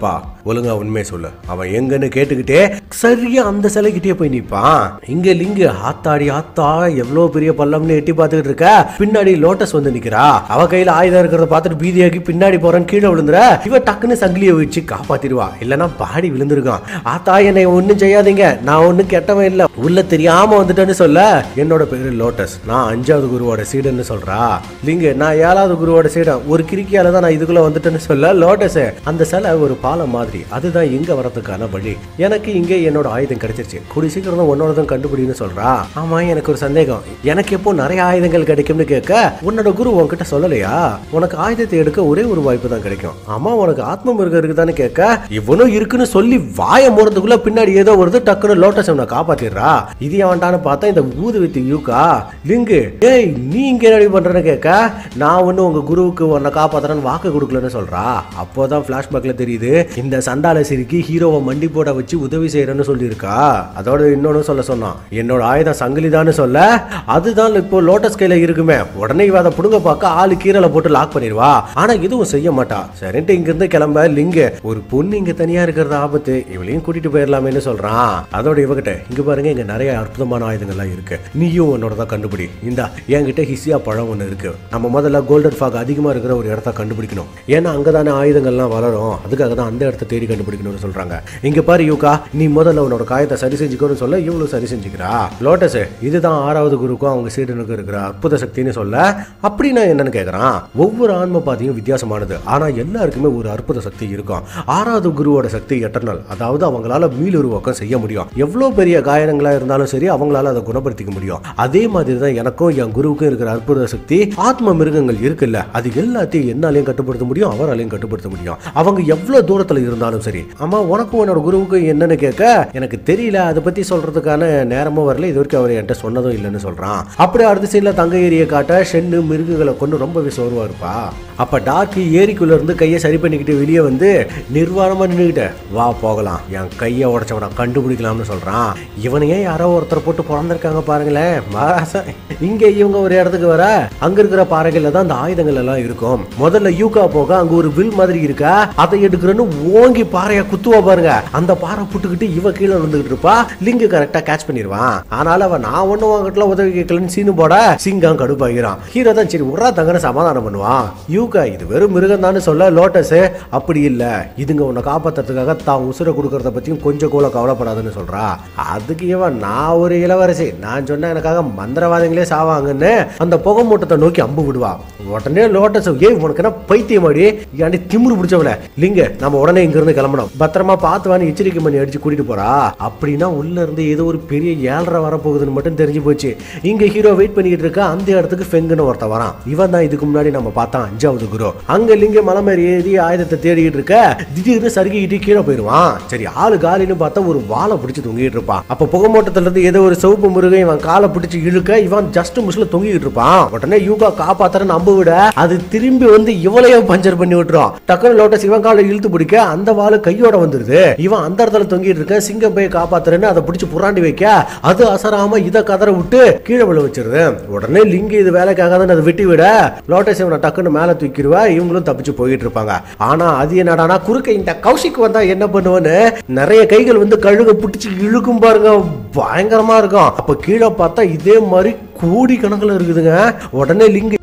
ஒழுங்கா உண்மையை சொல்லு அவன் எங்கன்னு கேட்டுக்கிட்டே சரியா அந்த சிலைக்கிட்டே போய் நிப்பான் இங்க லிங்கு ஆத்தாடி ஆத்தா எவ்வளவு பெரிய பள்ளம்னு எட்டி பார்த்துக்கிட்டு இருக்க பின்னாடி லோட்டஸ் வந்து நிக்கிறா அவ கையில ஆயுதம் இருக்கிறத பார்த்துட்டு பீதியாக்கி பின்னாடி போறான்னு கீழே விழுந்துற இவ டக்குன்னு சங்கிலியை வச்சு காப்பாத்திடுவா இல்லனா பாடி விழுந்திருக்கான் ஆத்தா என்னை ஒண்ணும் செய்யாதீங்க நான் ஒண்ணும் கெட்டவன் இல்ல உள்ள தெரியாம வந்துட்டேன்னு சொல்ல என்னோட பேரு லோட்டஸ் நான் அஞ்சாவது குருவோட சீடன்னு சொல்றா லிங்கு நான் ஏழாவது குருவோட சீடன் ஒரு கிரிக்கியால தான் நான் இதுக்குள்ள வந்துட்டேன்னு சொல்ல லோட்டஸ் அந்த சிலை ஒரு பாலம் மாதிரி அதுதான் இங்க வரதுக்கான வழி எனக்கு இங்க என்னோட ஆயுதம் கிடைச்சிருச்சு கூடி சீக்கிரம் தான் உன்னோடதும் கண்டுபிடின்னு சொல்றா ஆமா எனக்கு ஒரு சந்தேகம் எனக்கு எப்போ நிறைய ஆயுதங்கள் கிடைக்கும்னு கேட்க உன்னோட குரு உன்கிட்ட சொல்லலையா உனக்கு ஆயுதத்தை எடுக்க ஒரே ஒரு வாய்ப்பு தான் கிடைக்கும் ஆமா உனக்கு ஆத்ம மிருகம் இருக்குதான்னு கேட்க இவனும் இருக்குன்னு சொல்லி வாய மூறதுக்குள்ள பின்னாடி ஏதோ வருது டக்குன்னு லோட்டஸ் அவனை காப்பாத்திடுறா இது அவன்டான்னு பார்த்தா இந்த ஊது வித்து யூகா லிங்கு ஏய் நீ இங்க என்னடி பண்றேன்னு கேட்க நான் ஒண்ணு உங்க குருவுக்கு உன்னை காப்பாத்துறேன்னு வாக்கு கொடுக்கலன்னு சொல்றா அப்போதான் பிளாஷ்பேக்ல தெரியுது இந்த சண்டால சிரிக்கி ஹீரோவை மண்டி போட வச்சு உதவி செய்யறேன்னு சொல்லியிருக்கா அதோட இன்னொன்னு சொல்ல சொன்னான் என்னோட ஆயுதம் சங்கிலிதான்னு சொல்ல அதுதான் இப்போ லோட்டஸ் கையில இருக்குமே உடனே இவ அதை புடுங்க பார்க்க ஆளு கீரலை போட்டு லாக் பண்ணிடுவா ஆனா இதுவும் செய்ய மாட்டா சரின்ட்டு இங்க இருந்து கிளம்ப லிங்கு ஒரு பொண்ணு இங்க தனியா இருக்கிறது ஆபத்து இவளையும் கூட்டிட்டு போயிடலாமேன்னு சொல்றான் அதோட இவகிட்ட இங்க பாருங்க இங்க நிறைய அற்புதமான ஆயுதங்கள்லாம் இருக்கு நீயும் உன்னோட தான் கண்டுபிடி இந்தா என்கிட்ட ஹிசியா பழம் ஒன்று இருக்கு நம்ம முதல்ல கோல்டன் ஃபாக் அதிகமா இருக்கிற ஒரு இடத்த கண்டுபிடிக்கணும் ஏன்னா அங்கதானே ஆயுதங்கள்லாம் வளரும் அதுக்காக தான் அந்த இடத்த தேடி கண்டுபிடிக்கணும்னு சொல்றாங்க இங்க பாரு யூகா நீ முதல்ல உன்னோட காயத்தை சரி செஞ்சுக்கணும்னு சொல்ல இவ்வளவு சரி செஞ்சுக்கிறா லோட்டஸ் இதுதான் ஆறாவது குருக்கும் அவங்க சீடனுக்கும் இருக்கிற அற்புத சக்தின்னு சொல்ல அப்படின்னா என்னன்னு கேக்குறான் ஒவ்வொரு ஆன்ம பாதையும் வித்தியாசமானது ஆனா எல்லாருக்குமே ஒரு அற்புத சக்தி இருக்கும் ஆறாவது குருவோட சக்தி எட்டர்னல் அதாவது அவங்களால மீளுருவாக்கம் செய்ய முடியும் எவ்வளவு பெரிய காயங்களா இருந்தாலும் சரி அவங்களால அதை குணப்படுத்திக்க முடியும் அதே மாதிரி தான் எனக்கும் என் குருவுக்கும் இருக்கிற அற்புத சக்தி ஆத்ம மிருகங்கள் இருக்குல்ல அது எல்லாத்தையும் என்னாலையும் கட்டுப்படுத்த முடியும் அவராலையும் கட்டுப்படுத்த முடியும் அவங்க எவ்வளவு தூரத்துல இருந்தாலும் சரி ஆமா உனக்கும் உன்னோட குருவுக்கும் என்னன்னு கேட்க எனக்கு தெரியல அதை பத்தி சொல்றதுக்கான நேரமும் வரல இது வரைக்கும் அவர் என்கிட்ட சொன்னதும் இல்லைன்னு சொல்றான் அப்படியே அடுத்த சீன்ல தங்க ஏரியை காட்ட ஷென்னு மிருகுகளை கொண்டு ரொம்பவே சோர்வா இருப்பா அப்ப டார்க் ஏரிக்குள்ள இருந்து கையை சரி பண்ணிக்கிட்டு வெளியே வந்து நிர்வாணமா நின்றுகிட்ட வா போகலாம் என் கையை உடைச்சவன கண்டுபிடிக்கலாம்னு சொல்றான் இவனையே யாரோ ஒருத்தர் போட்டு பிறந்திருக்காங்க பாருங்களேன் மகாராசன் இங்க இவங்க ஒரு இடத்துக்கு வர அங்க இருக்கிற பாறைகள்ல தான் அந்த ஆயுதங்கள் எல்லாம் இருக்கும் முதல்ல யூகா போக அங்க ஒரு வில் மாதிரி இருக்கா அதை எடுக்கிறேன்னு ஓங்கி பாறைய குத்துவா பாருங்க அந்த பாறை புட்டுக்கிட்டு இவ கீழே வந்துகிட்டு இருப்பா லிங்கு கரெக்டா கேட்ச் பண்ணிடுவான் ஆனால அவன் நான் ஒண்ணும் உங்ககிட்ட உதவி கேட்கலன்னு சீனு போட சிங்கம் கடுப்பாகிறான் ஹீரோ தான் சரி உரா தங்கன்னு சமாதானம் பண்ணுவான் யூகா இது வெறும் மிருகம் தான் சொல்ல லோட்டஸ் அப்படி இல்ல இதுங்க உன்னை காப்பாத்துறதுக்காக தான் உசுரை கொடுக்கறத பத்தியும் கொஞ்சம் கூட கவலைப்படாதுன்னு சொல்றா அதுக்கு இவன் நான் ஒரு இளவரசி நான் சொன்ன எனக்காக மந்திரவாதிகளே சாவாங்கன்னு அந்த புகை மூட்டத்தை நோக்கி அம்பு விடுவா உடனே லோட்டஸ் ஏய் உனக்கு என்ன பைத்தியமாடி ஏன்டி திமிரு பிடிச்சவள லிங்க நம்ம உடனே இங்க இருந்து கிளம்பணும் பத்திரமா பார்த்து வான்னு எச்சரிக்கை பண்ணி அடிச்சு கூட்டிட்டு போறா அப்படின்னா உள்ள இருந்து ஏதோ ஒரு பெரிய ஏழரை வரப்போகுதுன்னு மட்டும் தெரிஞ்சு போச்சு இங்க ஹீரோ வெயிட் பண்ணிக்கிட்டு இருக்க அந்த இடத்துக்கு ஃபெங்குன்னு ஒருத்த வரான் இவன் தான் இதுக்கு முன்னாடி நம்ம பார்த்தோம் அஞ்சாவது குரு அங்க லிங்க மலை மேல ஏறி ஆயுதத்தை தேடிட்டு இருக்க திடீர்னு சருகிட்டு கீழே போயிருவான் சரி ஆளு காலின்னு பார்த்தா ஒரு வாழை பிடிச்சு தொங்கிட்டு இருப்பான் அப்ப புகமோட்டத்துல இருந்து ஏதோ ஒரு சிவப்பு முருகன் இவன் காலை பிடிச்சு இழுக்க இவன் ஜஸ்ட் முஸ்ல தொங்கிட்டு இருப்பான் உடனே யூகா காப்பாத்துற நம்ப விட அது திரும்பி வந்து இவளையும் பஞ்சர் பண்ணி விட்டுரும் டக்குனு லோட்டஸ் இவன் காலை இழுத்து பிடிக்க அந்த வாழை கையோட வந்துருது இவன் அந்த இடத்துல தொங்கிட்டு இருக்க சிங்கம் போய் காப்பாத்துறேன்னு அதை பிடிச்சு புறாண்டி வைக்க அது அசராம இதை கதற விட்டு கீழே விழ வச்சிருது உடனே லிங்கு இது வேலைக்காகாதுன்னு அதை வெட்டி விட லோட்டஸ் இவனை டக்குன்னு மேல தூக்கிடுவா இவங்களும் தப்பிச்சு போயிட்டு இருப்பாங்க ஆனா அது என்னடானா குறுக்க இந்த கௌஷிக் வந்தா என்ன பண்ணுவேன்னு நிறைய கைகள் வந்து கழுக பிடிச்சி இழுக்கும் பாருங்க பயங்கரமா இருக்கும் அப்ப கீழே பார்த்தா இதே மாதிரி கோடி கணக்குல இருக்குதுங்க உடனே லிங்கு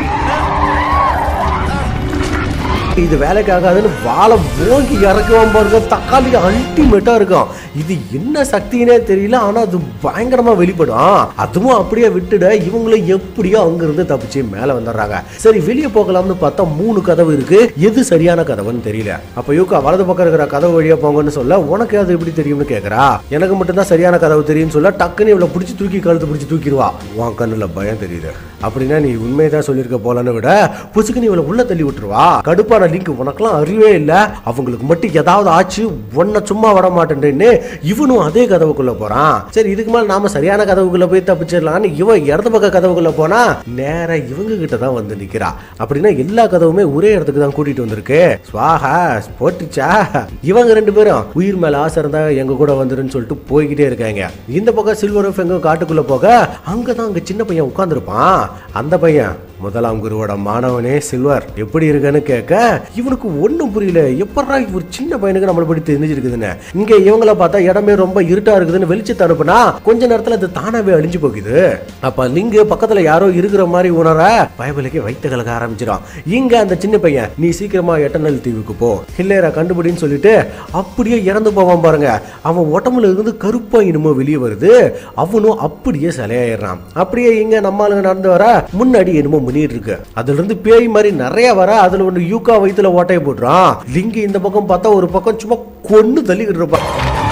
இது வேலைக்கு ஆகாதுன்னு வாழை ஓங்கி இறக்குவான் பாருங்க தக்காளி அல்டிமேட்டா இருக்கும் இது என்ன சக்தினே தெரியல ஆனா அது பயங்கரமா வெளிப்படும் அதுவும் அப்படியே விட்டுட இவங்களும் எப்படியோ அங்க இருந்து தப்பிச்சு மேல வந்துடுறாங்க சரி வெளியே போகலாம்னு பார்த்தா மூணு கதவு இருக்கு எது சரியான கதவுன்னு தெரியல அப்ப யூகா வலது பக்கம் இருக்கிற கதவு வழியா போங்கன்னு சொல்ல உனக்கு அது எப்படி தெரியும்னு கேக்குறா எனக்கு மட்டும்தான் சரியான கதவு தெரியும்னு சொல்ல டக்குன்னு இவ்வளவு பிடிச்சி தூக்கி கழுத்து பிடிச்சி தூக்கிடுவா உன் கண்ணுல பயம் தெரியுது அப்படின்னா நீ உண்மையதான் சொல்லியிருக்க போலன்னு விட புசுக்கு நீ இவளை உள்ள தள்ளி விட்டுருவா கடுப்பான லிங்க் உனக்கெல்லாம் அறிவே இல்ல அவங்களுக்கு மட்டும் ஏதாவது ஆச்சு உன்னை சும்மா விட மாட்டேன்னு இவனும் அதே கதவுக்குள்ள போறான் சரி இதுக்கு மேல நாம சரியான கதவுக்குள்ள போய் தப்பிச்சிடலாம்னு இவன் இடது பக்க கதவுக்குள்ள போனா நேரா இவங்க கிட்ட தான் வந்து நிக்கிறா அப்படின்னா எல்லா கதவுமே ஒரே இடத்துக்கு தான் கூட்டிட்டு வந்திருக்கு ஸ்வாஹா போட்டுச்சா இவங்க ரெண்டு பேரும் உயிர் மேல ஆசை இருந்தா எங்க கூட வந்துருன்னு சொல்லிட்டு போய்கிட்டே இருக்காங்க இந்த பக்கம் சில்வர் ஃபெங்கும் காட்டுக்குள்ள போக அங்கதான் அங்க சின்ன பையன் உட்கார்ந்திருப்பான் அந்த பையன் முதலாம் குருவோட மாணவனே சில்வர் எப்படி இருக்கன்னு கேட்க இவனுக்கு ஒண்ணும் புரியல எப்படா ஒரு சின்ன பையனுக்கு நம்மளை படி தெரிஞ்சிருக்குதுன்னு இங்க இவங்கள பார்த்தா இடமே ரொம்ப இருட்டா இருக்குதுன்னு வெளிச்சத்தை அனுப்புனா கொஞ்ச நேரத்துல அது தானாவே அழிஞ்சு போகுது அப்ப லிங்கு பக்கத்துல யாரோ இருக்கிற மாதிரி உணர பயபிளுக்கு வைத்த கலக்க ஆரம்பிச்சிடும் இங்க அந்த சின்ன பையன் நீ சீக்கிரமா எட்டர்னல் தீவுக்கு போ ஹில்லேரா கண்டுபிடின்னு சொல்லிட்டு அப்படியே இறந்து போவான் பாருங்க அவன் உடம்புல இருந்து கருப்பா இனிமோ வெளியே வருது அவனும் அப்படியே சிலையாயிடுறான் அப்படியே இங்க நம்ம ஆளுங்க நடந்து வர முன்னாடி என்னமோ முன்னிட்டு இருக்கு அதுல இருந்து பேய் மாதிரி நிறைய வர அதுல ஒன்று யூகா வயித்துல ஓட்டையை போட்டுறான் லிங்கு இந்த பக்கம் பார்த்தா ஒரு பக்கம் சும்மா கொன்னு தள்ளிக்கிட்டு இருப்பான்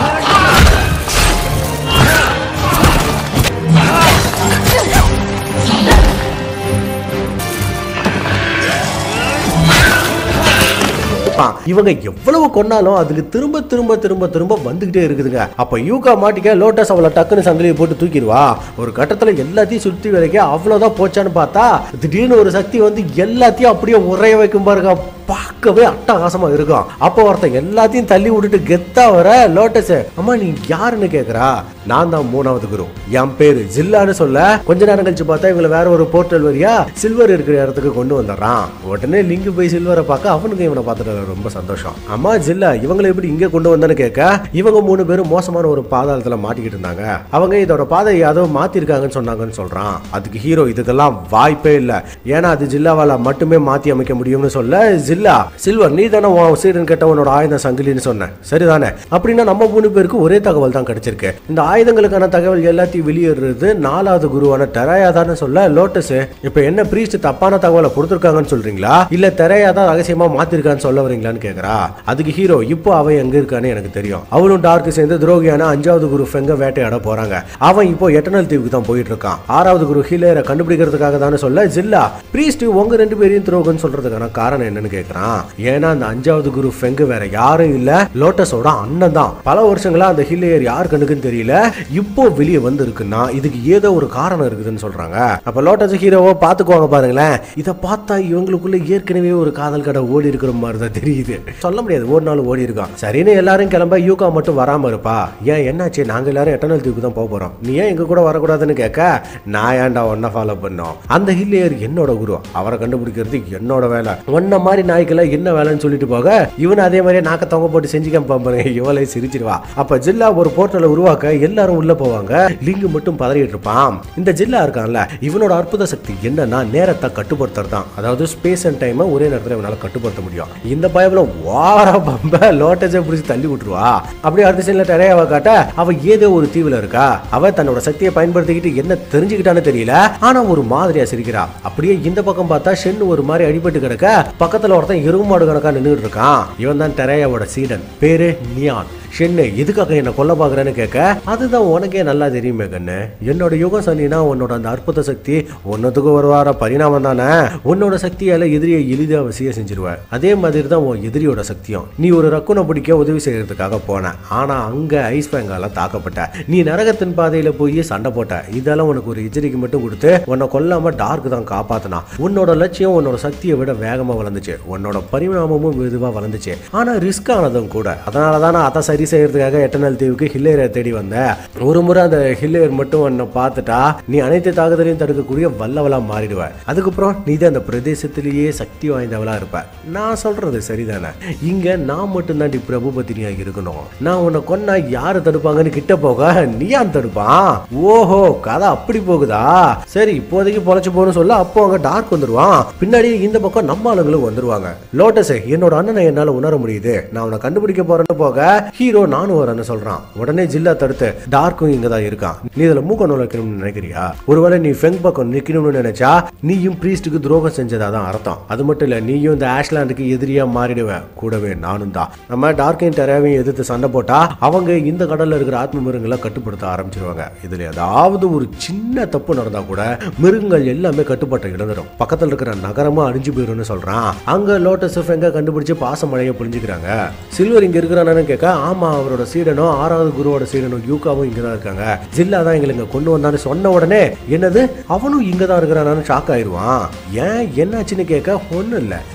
இருப்பான். இவங்க எவ்வளவு கொன்னாலும் அதுக்கு திரும்ப திரும்ப திரும்ப திரும்ப வந்துகிட்டே இருக்குதுங்க அப்ப யூகா மாட்டிக்க லோட்டஸ் அவளை டக்குன்னு சங்கிலியை போட்டு தூக்கிடுவா ஒரு கட்டத்துல எல்லாத்தையும் சுத்தி வரைக்க அவ்வளவுதான் போச்சான்னு பார்த்தா திடீர்னு ஒரு சக்தி வந்து எல்லாத்தையும் அப்படியே உரைய வைக்கும் பாருங்க பார்க்கவே அட்டகாசமா இருக்கும் அப்போ ஒருத்தன் எல்லாத்தையும் தள்ளி விட்டுட்டு கெத்தா வர லோட்டஸ் அம்மா நீ யாருன்னு கேக்குறா நான் தான் மூணாவது குரு என் பேரு ஜில்லான்னு சொல்ல கொஞ்ச நேரம் கழிச்சு பார்த்தா இவங்களை வேற ஒரு போர்ட்டல் வழியா சில்வர் இருக்கிற இடத்துக்கு கொண்டு வந்துடுறான் உடனே லிங்கு போய் சில்வரை பார்க்க அவனுக்கு இவனை பார்த்துட்டு ரொம்ப சந்தோஷம் அம்மா ஜில்லா இவங்களை எப்படி இங்க கொண்டு வந்தேன்னு கேட்க இவங்க மூணு பேரும் மோசமான ஒரு பாதாளத்துல மாட்டிக்கிட்டு இருந்தாங்க அவங்க இதோட பாதையை யாதோ மாத்திருக்காங்கன்னு சொன்னாங்கன்னு சொல்றான் அதுக்கு ஹீரோ இதுக்கெல்லாம் வாய்ப்பே இல்ல ஏன்னா அது ஜில்லாவால மட்டுமே மாத்தி அமைக்க முடியும்னு சொல்ல ஜில்லா சில்வர் நீ தானே உன் சீடன் கேட்ட உன்னோட ஆயுத சங்கிலின்னு சொன்ன சரிதானே அப்படின்னா நம்ம மூணு பேருக்கு ஒரே தகவல் தான் கிடைச்சிருக்கு இந்த ஆயுதங்களுக்கான தகவல் எல்லாத்தையும் வெளியிடுறது நாலாவது குருவான தெரையா தானே சொல்ல லோட்டஸ் இப்ப என்ன பிரீஸ்ட் தப்பான தகவலை கொடுத்துருக்காங்கன்னு சொல்றீங்களா இல்ல தெரையா தான் ரகசியமா மாத்திருக்கான்னு சொல்ல வரீங்களான்னு கேக்குறா அதுக்கு ஹீரோ இப்போ அவன் எங்க இருக்கான்னு எனக்கு தெரியும் அவளும் டார்க் சேர்ந்து துரோகியான அஞ்சாவது குரு ஃபெங்க வேட்டையாட போறாங்க அவன் இப்போ எட்டர்னல் தீவுக்கு தான் போயிட்டு இருக்கான் ஆறாவது குரு ஹீலரை கண்டுபிடிக்கிறதுக்காக தானே சொல்ல ஜில்லா பிரீஸ்ட் உங்க ரெண்டு பேரையும் துரோகம்னு சொல்றதுக்கான காரணம் என்னன்னு கேக்குறான் ஏன்னா அந்த அஞ்சாவது குரு ஃபெங்கு வேற யாரும் இல்ல லோட்டஸோட அண்ணன் தான் பல வருஷங்களா அந்த ஹில்லேயர் யார் கண்ணுக்குன்னு தெரியல இப்போ வெளியே வந்திருக்குன்னா இதுக்கு ஏதோ ஒரு காரணம் இருக்குதுன்னு சொல்றாங்க அப்ப லோட்டஸ் ஹீரோவை பாத்துக்குவாங்க பாருங்களேன் இதை பார்த்தா இவங்களுக்குள்ள ஏற்கனவே ஒரு காதல் கடை ஓடி இருக்கிற மாதிரி தான் தெரியுது சொல்ல முடியாது ஒரு நாள் ஓடி இருக்கான் சரின்னு எல்லாரும் கிளம்ப யூகா மட்டும் வராம இருப்பா ஏன் என்னாச்சு நாங்க எல்லாரும் எட்டர்னல் தீவுக்கு தான் போக போறோம் நீ ஏன் எங்க கூட வரக்கூடாதுன்னு கேட்க நான் ஏன்டா ஒன்ன ஃபாலோ பண்ணோம் அந்த ஹில்லேயர் என்னோட குரு அவரை கண்டுபிடிக்கிறது என்னோட வேலை ஒன்ன மாதிரி நாய்க்கெல்லாம் என்ன வேலைன்னு சொல்லிட்டு போக இவன் அதே மாதிரியே நாக்க தொங்க போட்டு செஞ்சுக்க பாருங்க இவளை சிரிச்சிருவா அப்ப ஜில்லா ஒரு போர்ட்டலை உருவாக்க எல்லாரும் உள்ள போவாங்க லிங்கு மட்டும் பதறிட்டு இருப்பான் இந்த ஜில்லா இருக்கான்ல இவனோட அற்புத சக்தி என்னன்னா நேரத்தை கட்டுப்படுத்துறது தான் அதாவது ஸ்பேஸ் அண்ட் டைமை ஒரே நேரத்தில் இவனால கட்டுப்படுத்த முடியும் இந்த பயபுல வார பம்ப லோட்டஸை பிடிச்சி தள்ளி விட்டுருவா அப்படியே அடுத்த சைட்ல டெரையாவை காட்ட அவ ஏதோ ஒரு தீவுல இருக்கா அவ தன்னோட சக்தியை பயன்படுத்திக்கிட்டு என்ன தெரிஞ்சுக்கிட்டான்னு தெரியல ஆனா ஒரு மாதிரியா சிரிக்கிறா அப்படியே இந்த பக்கம் பார்த்தா ஷென் ஒரு மாதிரி அடிபட்டு கிடக்க பக்கத்துல ஒருத்தன் எருவு மாடு கணக்கா நின்றுட்டு இருக்கான் இவன் தான் டெரையாவோட சீடன் பேரு நியான் ஷென்னு எதுக்காக என்ன கொல்ல பாக்குறேன்னு கேட்க அதுதான் உனக்கே நல்லா தெரியுமே கண்ணு என்னோட யுக சனினா உன்னோட அந்த அற்புத சக்தி ஒன்னத்துக்கு ஒரு வார பரிணாமம் தானே உன்னோட சக்தியால எதிரியை எளிதா வசிய செஞ்சிருவ அதே மாதிரி தான் உன் எதிரியோட சக்தியும் நீ ஒரு ரக்குனை பிடிக்க உதவி செய்யறதுக்காக போன ஆனா அங்க ஐஸ் பேங்கால தாக்கப்பட்ட நீ நரகத்தின் பாதையில போய் சண்டை போட்ட இதெல்லாம் உனக்கு ஒரு எச்சரிக்கை மட்டும் கொடுத்து உன்னை கொல்லாம டார்க் தான் காப்பாத்தினா உன்னோட லட்சியம் உன்னோட சக்தியை விட வேகமா வளர்ந்துச்சு உன்னோட பரிணாமமும் மெதுவா வளர்ந்துச்சு ஆனா ரிஸ்க் ஆனதும் கூட அதனால தான் நான் அதை சரி செய்யறதுக்காக எட்டர்னல் தீவுக்கு ஹில்லேயரை தேடி வந்தேன் ஒரு முறை அந்த ஹில்லேயர் மட்டும் உன்னை பார்த்துட்டா நீ அனைத்து தாக்குதலையும் தடுக்கக்கூடிய வல்லவலா மாறிடுவ அதுக்கப்புறம் நீ தான் அந்த பிரதேசத்திலேயே சக்தி வாய்ந்தவளா இருப்ப நான் சொல்றது சரிதானே இங்க நான் மட்டும் தான் பிரபு பத்தினியா இருக்கணும் நான் உன்னை கொன்னா யாரு தடுப்பாங்கன்னு கிட்ட போக நீயான் தடுப்பான் ஓஹோ கதை அப்படி போகுதா சரி இப்போதைக்கு பொழைச்சு போகணும்னு சொல்ல அப்போ அங்க டார்க் வந்துருவான் பின்னாடி இந்த பக்கம் நம்ம ஆளுங்களும் வந்துருவாங்க லோட்டஸ் என்னோட அண்ணனை என்னால உணர முடியுது நான் அவனை கண்டுபிடிக்க போறேன்னு போக ஹீரோ நானும் வரேன்னு சொல்றான் உடனே ஜில்லா தடுத்து டார்க்கும் இங்க தான் இருக்கான் நீ இதுல மூக்க நுழைக்கணும்னு நினைக்கிறியா ஒருவேளை நீ ஃபெங் பக்கம் நிக்கணும்னு நினைச்சா நீயும் பிரீஸ்டுக்கு துரோகம் செஞ்சதா தான் அர்த்தம் அது மட்டும் இல்ல நீயும் இந்த ஆஷ்லாண்டுக்கு எதிரியா மாறிடுவேன் கூடவே நானும் தான் நம்ம டார்க்கையும் டெராவையும் எதிர்த்து சண்டை போட்டா அவங்க இந்த கடல்ல இருக்கிற ஆத்ம மிருகங்களை கட்டுப்படுத்த ஆரம்பிச்சிருவாங்க இதுல ஏதாவது ஒரு சின்ன தப்பு நடந்தா கூட மிருகங்கள் எல்லாமே கட்டுப்பாட்டை இழந்துடும் பக்கத்துல இருக்கிற நகரமா அழிஞ்சு போயிரும்னு சொல்றான் அங்க லோட்டஸ் ஃபெங்க கண்டுபிடிச்சு பாசமழைய புரிஞ்சுக்கிறாங்க சில்வர் இங்க இருக்கிறானு கேட்க ஆமா அவரோட சீடனும் ஆறாவது குருவோட சீடனும் யூகாவும் இங்க தான் இருக்காங்க ஜில்லா தான் எங்களை இங்க கொண்டு வந்தான்னு சொன்ன உடனே என்னது அவனும் இங்க தான் இருக்கிறானு ஷாக் ஆயிருவான் ஏன் என்னாச்சுன்னு கேட்க ஒண்ணும் இல்ல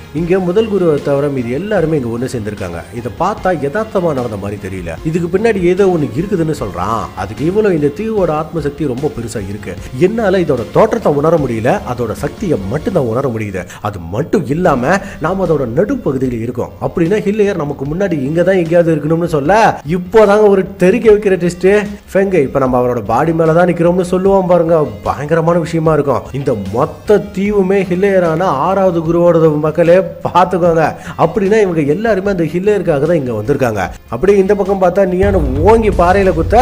இங்க முதல் குருவை தவிர மீது எல்லாருமே இங்க ஒண்ணு சேர்ந்திருக்காங்க இதை பார்த்தா யதார்த்தமா நடந்த மாதிரி தெரியல இதுக்கு பின்னாடி ஏதோ ஒண்ணு இருக்குதுன்னு சொல்றான் அதுக்கு இவ்வளவு இந்த தீவோட ஆத்ம சக்தி ரொம்ப பெருசா இருக்கு என்னால இதோட தோற்றத்தை உணர முடியல அதோட சக்தியை மட்டும் தான் உணர முடியுது அது மட்டும் இல்லாம நாம அதோட நடுப்பகுதியில் இருக்கோம் அப்படின்னா ஹில்லையர் நமக்கு முன்னாடி இங்க தான் எங்கேயாவது இருக்கணும்னு சொல்ல இப்போதாங்க ஒரு தெறிக்க வைக்கிற டெஸ்ட் ஃபெங்க இப்ப நம்ம அவரோட பாடி மேல தான் நிக்கிறோம்னு சொல்லுவோம் பாருங்க பயங்கரமான விஷயமா இருக்கும் இந்த மொத்த தீவுமே ஹில்லையரான ஆறாவது குருவோட மக்களே பார்த்துக்கோங்க அப்படின்னா இவங்க எல்லாருமே அந்த ஹில்லையருக்காக தான் இங்க வந்திருக்காங்க அப்படியே இந்த பக்கம் பார்த்தா நீயான ஓங்கி பாறையில குத்த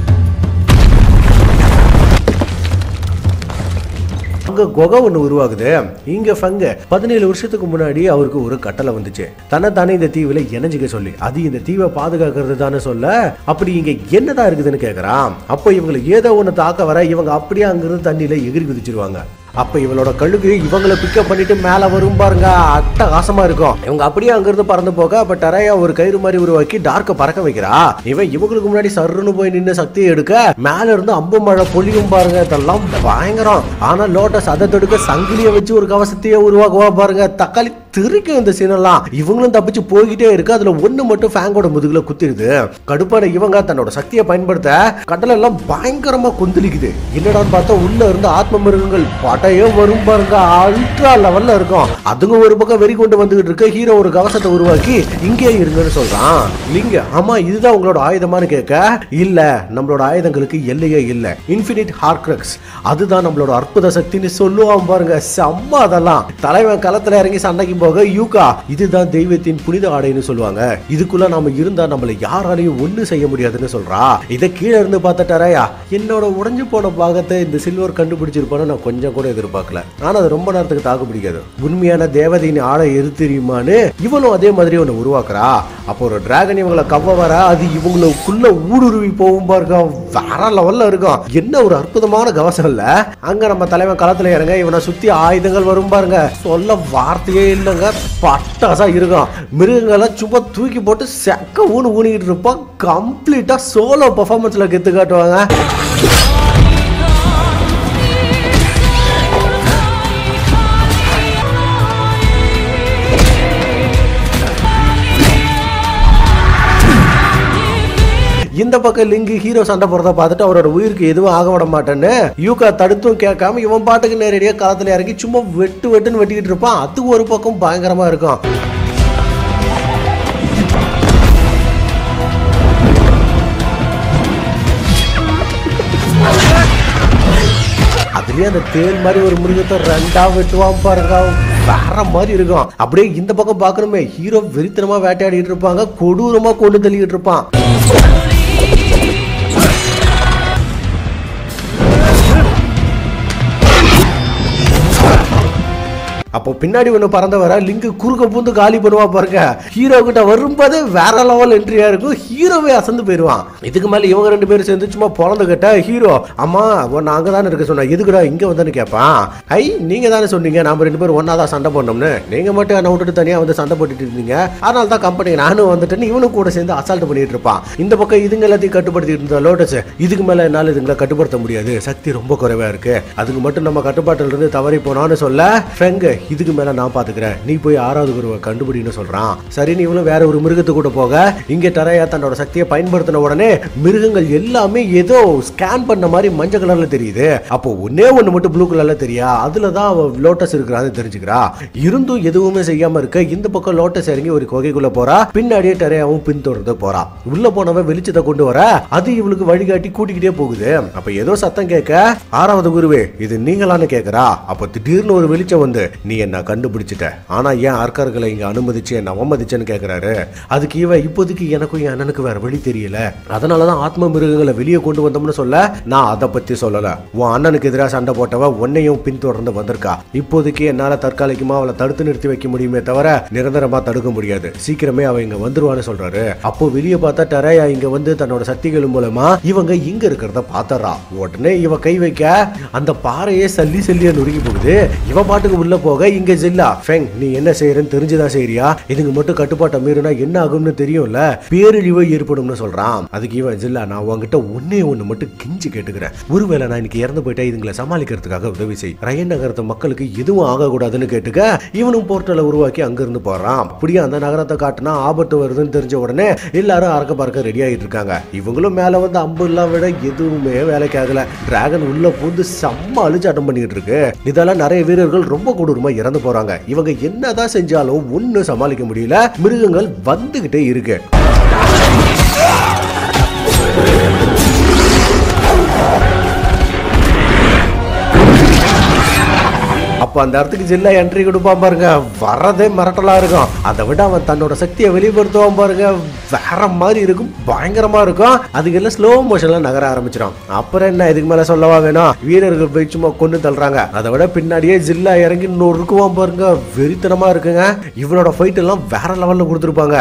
அங்க குகை ஒண்ணு உருவாகுது இங்க ஃபங்க பதினேழு வருஷத்துக்கு முன்னாடி அவருக்கு ஒரு கட்டளை வந்துச்சு தன்னை தானே இந்த தீவுல இணைஞ்சிக்க சொல்லி அது இந்த தீவை பாதுகாக்கிறது தானே சொல்ல அப்படி இங்க என்னதான் இருக்குதுன்னு கேக்குறான் அப்போ இவங்களை ஏதோ ஒண்ணு தாக்க வர இவங்க அப்படியே அங்கிருந்து தண்ணியில எகிரி குதிச்சிருவாங்க அப்ப இவளோட கழுகு இவங்களை பிக்கப் பண்ணிட்டு மேல வரும் பாருங்க அட்டகாசமா இருக்கும் இவங்க அப்படியே அங்கிருந்து பறந்து போக அப்ப டரையா ஒரு கயிறு மாதிரி உருவாக்கி டார்க்க பறக்க வைக்கிறா இவன் இவங்களுக்கு முன்னாடி சர்ருன்னு போய் நின்று சக்தியை எடுக்க மேல இருந்து அம்பு மழை பொழியும் பாருங்க இதெல்லாம் பயங்கரம் ஆனா லோட்டஸ் அதை தடுக்க சங்கிலிய வச்சு ஒரு கவசத்தையே உருவாக்குவா பாருங்க தக்காளி திருக்கும் இந்த சீனெல்லாம் இவங்களும் தப்பிச்சு போய்கிட்டே இருக்கு அதுல ஒண்ணு மட்டும் ஃபேங்கோட முதுகுல குத்திடுது கடுப்பான இவங்க தன்னோட சக்தியை பயன்படுத்த கடல் எல்லாம் பயங்கரமா கொந்தளிக்குது என்னடான்னு பார்த்தா உள்ள இருந்து ஆத்ம மிருகங்கள் படையே வரும் பாருங்க அல்ட்ரா லெவல்ல இருக்கும் அதுங்க ஒரு பக்கம் வெறி கொண்டு வந்துகிட்டு இருக்கு ஹீரோ ஒரு கவசத்தை உருவாக்கி இங்கே இருங்கன்னு சொல்றான் லிங்க ஆமா இதுதான் உங்களோட ஆயுதமான்னு கேட்க இல்ல நம்மளோட ஆயுதங்களுக்கு எல்லையே இல்ல இன்ஃபினிட் ஹார்க்ரக்ஸ் அதுதான் நம்மளோட அற்புத சக்தின்னு சொல்லுவான் பாருங்க செம்ம அதெல்லாம் தலைவன் களத்துல இறங்கி சண்டைக்கு போக யூகா இதுதான் தெய்வத்தின் புனித ஆடைன்னு சொல்லுவாங்க இதுக்குள்ள நாம இருந்தா நம்மள யாராலையும் ஒண்ணு செய்ய முடியாதுன்னு சொல்றா இதை கீழே இருந்து பார்த்துட்டாராயா என்னோட உடைஞ்சு போன பாகத்தை இந்த சில்வர் கண்டுபிடிச்சிருப்பான்னு நான் கொஞ்சம் கூட எதிர்பார்க்கல ஆனா அது ரொம்ப நேரத்துக்கு தாக்கு பிடிக்காது உண்மையான தேவதையின் ஆடை எது தெரியுமான்னு இவளும் அதே மாதிரி ஒன்று உருவாக்குறா அப்போ ஒரு டிராகன் இவங்களை கவ்வ வர அது இவங்களுக்குள்ள ஊடுருவி போகும் பாருங்க வேற லெவல்ல இருக்கும் என்ன ஒரு அற்புதமான கவசம் இல்ல அங்க நம்ம தலைவன் களத்துல இறங்க இவனை சுத்தி ஆயுதங்கள் வரும் பாருங்க சொல்ல வார்த்தையே இல்லைங்க பட்டாசா இருக்கும் மிருகங்களை சும்மா தூக்கி போட்டு செக்க ஊனு ஊனிக்கிட்டு இருப்பான் கம்ப்ளீட்டா சோலோ பெர்ஃபார்மன்ஸ்ல கெத்து காட்டுவாங்க இந்த பக்கம் லிங்கு ஹீரோ சண்டை போறத பார்த்துட்டு அவரோட உயிருக்கு எதுவும் ஆக விட மாட்டேன்னு யூகா தடுத்தும் கேட்காம இவன் பாட்டுக்கு நேரடியாக களத்துல இறங்கி சும்மா வெட்டு வெட்டுன்னு வெட்டிக்கிட்டு இருப்பான் அது ஒரு பக்கம் பயங்கரமா இருக்கும் அதுலயே அந்த தேல் மாதிரி ஒரு மிருகத்தை ரெண்டா வெட்டுவான் பாருங்க வேற மாதிரி இருக்கும் அப்படியே இந்த பக்கம் பார்க்கணுமே ஹீரோ வெறித்தனமா வேட்டையாடிட்டு இருப்பாங்க கொடூரமா கொண்டு தள்ளிக்கிட்டு இருப்பான் அப்போ பின்னாடி ஒன்று பறந்து வர லிங்க் குறுக்க பூந்து காலி பண்ணுவா பாருங்க ஹீரோ கிட்ட வரும்போது வேற லெவல் என்ட்ரியா இருக்கும் ஹீரோவே அசந்து போயிடுவான் இதுக்கு மேல இவங்க ரெண்டு பேரும் சேர்ந்து சும்மா பிறந்து கிட்ட ஹீரோ அம்மா உன்னை அங்கே தானே இருக்க சொன்னா எதுக்குடா இங்க வந்தேன்னு கேட்பான் ஐ நீங்க தானே சொன்னீங்க நாம ரெண்டு பேரும் ஒன்னா தான் சண்டை போடணும்னு நீங்க மட்டும் என்ன விட்டுட்டு தனியா வந்து சண்டை போட்டுட்டு இருந்தீங்க அதனால தான் கம்பெனி நானும் வந்துட்டேன்னு இவனும் கூட சேர்ந்து அசால்ட் பண்ணிட்டு இருப்பான் இந்த பக்கம் இதுங்க எல்லாத்தையும் கட்டுப்படுத்திட்டு இருந்த லோட்டஸ் இதுக்கு மேல என்னால இதுங்களை கட்டுப்படுத்த முடியாது சக்தி ரொம்ப குறைவா இருக்கு அதுக்கு மட்டும் நம்ம கட்டுப்பாட்டில் இருந்து தவறி போனான்னு சொல்ல ஃப்ரெங்க இதுக்கு மேல நான் பாத்துக்கிறேன் நீ போய் ஆறாவது குருவை கண்டுபிடின்னு சொல்றான் சரி நீ இவனும் வேற ஒரு மிருகத்து கூட போக இங்க டரையா தன்னோட சக்தியை பயன்படுத்தின உடனே மிருகங்கள் எல்லாமே ஏதோ ஸ்கேன் பண்ண மாதிரி மஞ்சள் கலர்ல தெரியுது அப்போ ஒன்னே ஒண்ணு மட்டும் ப்ளூ கலர்ல தெரியா அதுல தான் அவ லோட்டஸ் இருக்கிறான்னு தெரிஞ்சுக்கிறா இருந்தும் எதுவுமே செய்யாம இருக்க இந்த பக்கம் லோட்டஸ் இறங்கி ஒரு குகைக்குள்ள போறா பின்னாடியே டரையாவும் பின்தொடர்ந்து போறா உள்ள போனவன் வெளிச்சத்தை கொண்டு வர அது இவளுக்கு வழிகாட்டி கூட்டிக்கிட்டே போகுது அப்ப ஏதோ சத்தம் கேட்க ஆறாவது குருவே இது நீங்களான்னு கேக்குறா அப்ப திடீர்னு ஒரு வெளிச்சம் வந்து நீ என்ன கண்டுபிடிச்சிட்ட ஆனா ஏன் அர்க்கர்களை இங்க அனுமதிச்சு என்ன அவமதிச்சேன்னு கேக்குறாரு அதுக்கு இவ இப்போதைக்கு எனக்கும் என் அண்ணனுக்கு வேற வழி தெரியல அதனாலதான் ஆத்ம மிருகங்களை வெளியே கொண்டு வந்தோம்னு சொல்ல நான் அதை பத்தி சொல்லல உன் அண்ணனுக்கு எதிராக சண்டை போட்டவ உன்னையும் பின்தொடர்ந்து வந்திருக்கா இப்போதைக்கு என்னால தற்காலிகமா அவளை தடுத்து நிறுத்தி வைக்க முடியுமே தவிர நிரந்தரமா தடுக்க முடியாது சீக்கிரமே அவ இங்க வந்துருவான்னு சொல்றாரு அப்போ வெளியே பார்த்தா டரையா இங்க வந்து தன்னோட சக்திகள் மூலமா இவங்க இங்க இருக்கிறத பாத்தறா உடனே இவ கை வைக்க அந்த பாறையே சல்லி சல்லியா நொறுங்கி போகுது இவ பாட்டுக்கு உள்ள போக இங்க ஜில்லா ஃபெங் நீ என்ன செய்யறன்னு தெரிஞ்சுதான் செய்யறியா இதுங்க மட்டும் கட்டுப்பாட்டை மீறினா என்ன ஆகும்னு தெரியும்ல பேரழிவு ஏற்படும்னு சொல்றான் அதுக்கு இவன் ஜில்லா நான் உன்கிட்ட ஒன்னே ஒண்ணு மட்டும் கிஞ்சி கேட்டுக்கிறேன் ஒருவேளை நான் இன்னைக்கு இறந்து போயிட்டா இதுங்களை சமாளிக்கிறதுக்காக உதவி செய் ரயன் நகரத்து மக்களுக்கு எதுவும் ஆகக்கூடாதுன்னு கேட்டுக்க இவனும் போர்ட்டலை உருவாக்கி அங்கிருந்து போறான் அப்படியே அந்த நகரத்தை காட்டினா ஆபத்து வருதுன்னு தெரிஞ்ச உடனே எல்லாரும் அறக்க பறக்க ரெடி ஆகிட்டு இருக்காங்க இவங்களும் மேல வந்து அம்பு எல்லாம் விட எதுவுமே வேலைக்கு ஆகல டிராகன் உள்ள பூந்து செம்ம அழிச்சாட்டம் பண்ணிட்டு இருக்கு இதெல்லாம் நிறைய வீரர்கள் ரொம்ப கொடூரமா இறந்து போறாங்க இவங்க என்னதான் செஞ்சாலும் ஒண்ணு சமாளிக்க முடியல மிருகங்கள் வந்துகிட்டே இருக்கு அப்ப அந்த இடத்துக்கு ஜில்லா என்ட்ரி கொடுப்பான் பாருங்க வரதே மிரட்டலா இருக்கும் அதை விட அவன் தன்னோட சக்தியை வெளிப்படுத்துவான் பாருங்க வேற மாதிரி இருக்கும் பயங்கரமா இருக்கும் அதுக்கெல்லாம் ஸ்லோ மோஷன்ல நகர ஆரம்பிச்சிடும் அப்புறம் என்ன இதுக்கு மேல சொல்லவா வேணும் வீரர்கள் போய் சும்மா கொண்டு தள்ளுறாங்க அதை விட பின்னாடியே ஜில்லா இறங்கி நொறுக்குவான் பாருங்க வெறித்தனமா இருக்குங்க இவனோட ஃபைட் எல்லாம் வேற லெவல்ல கொடுத்துருப்பாங்க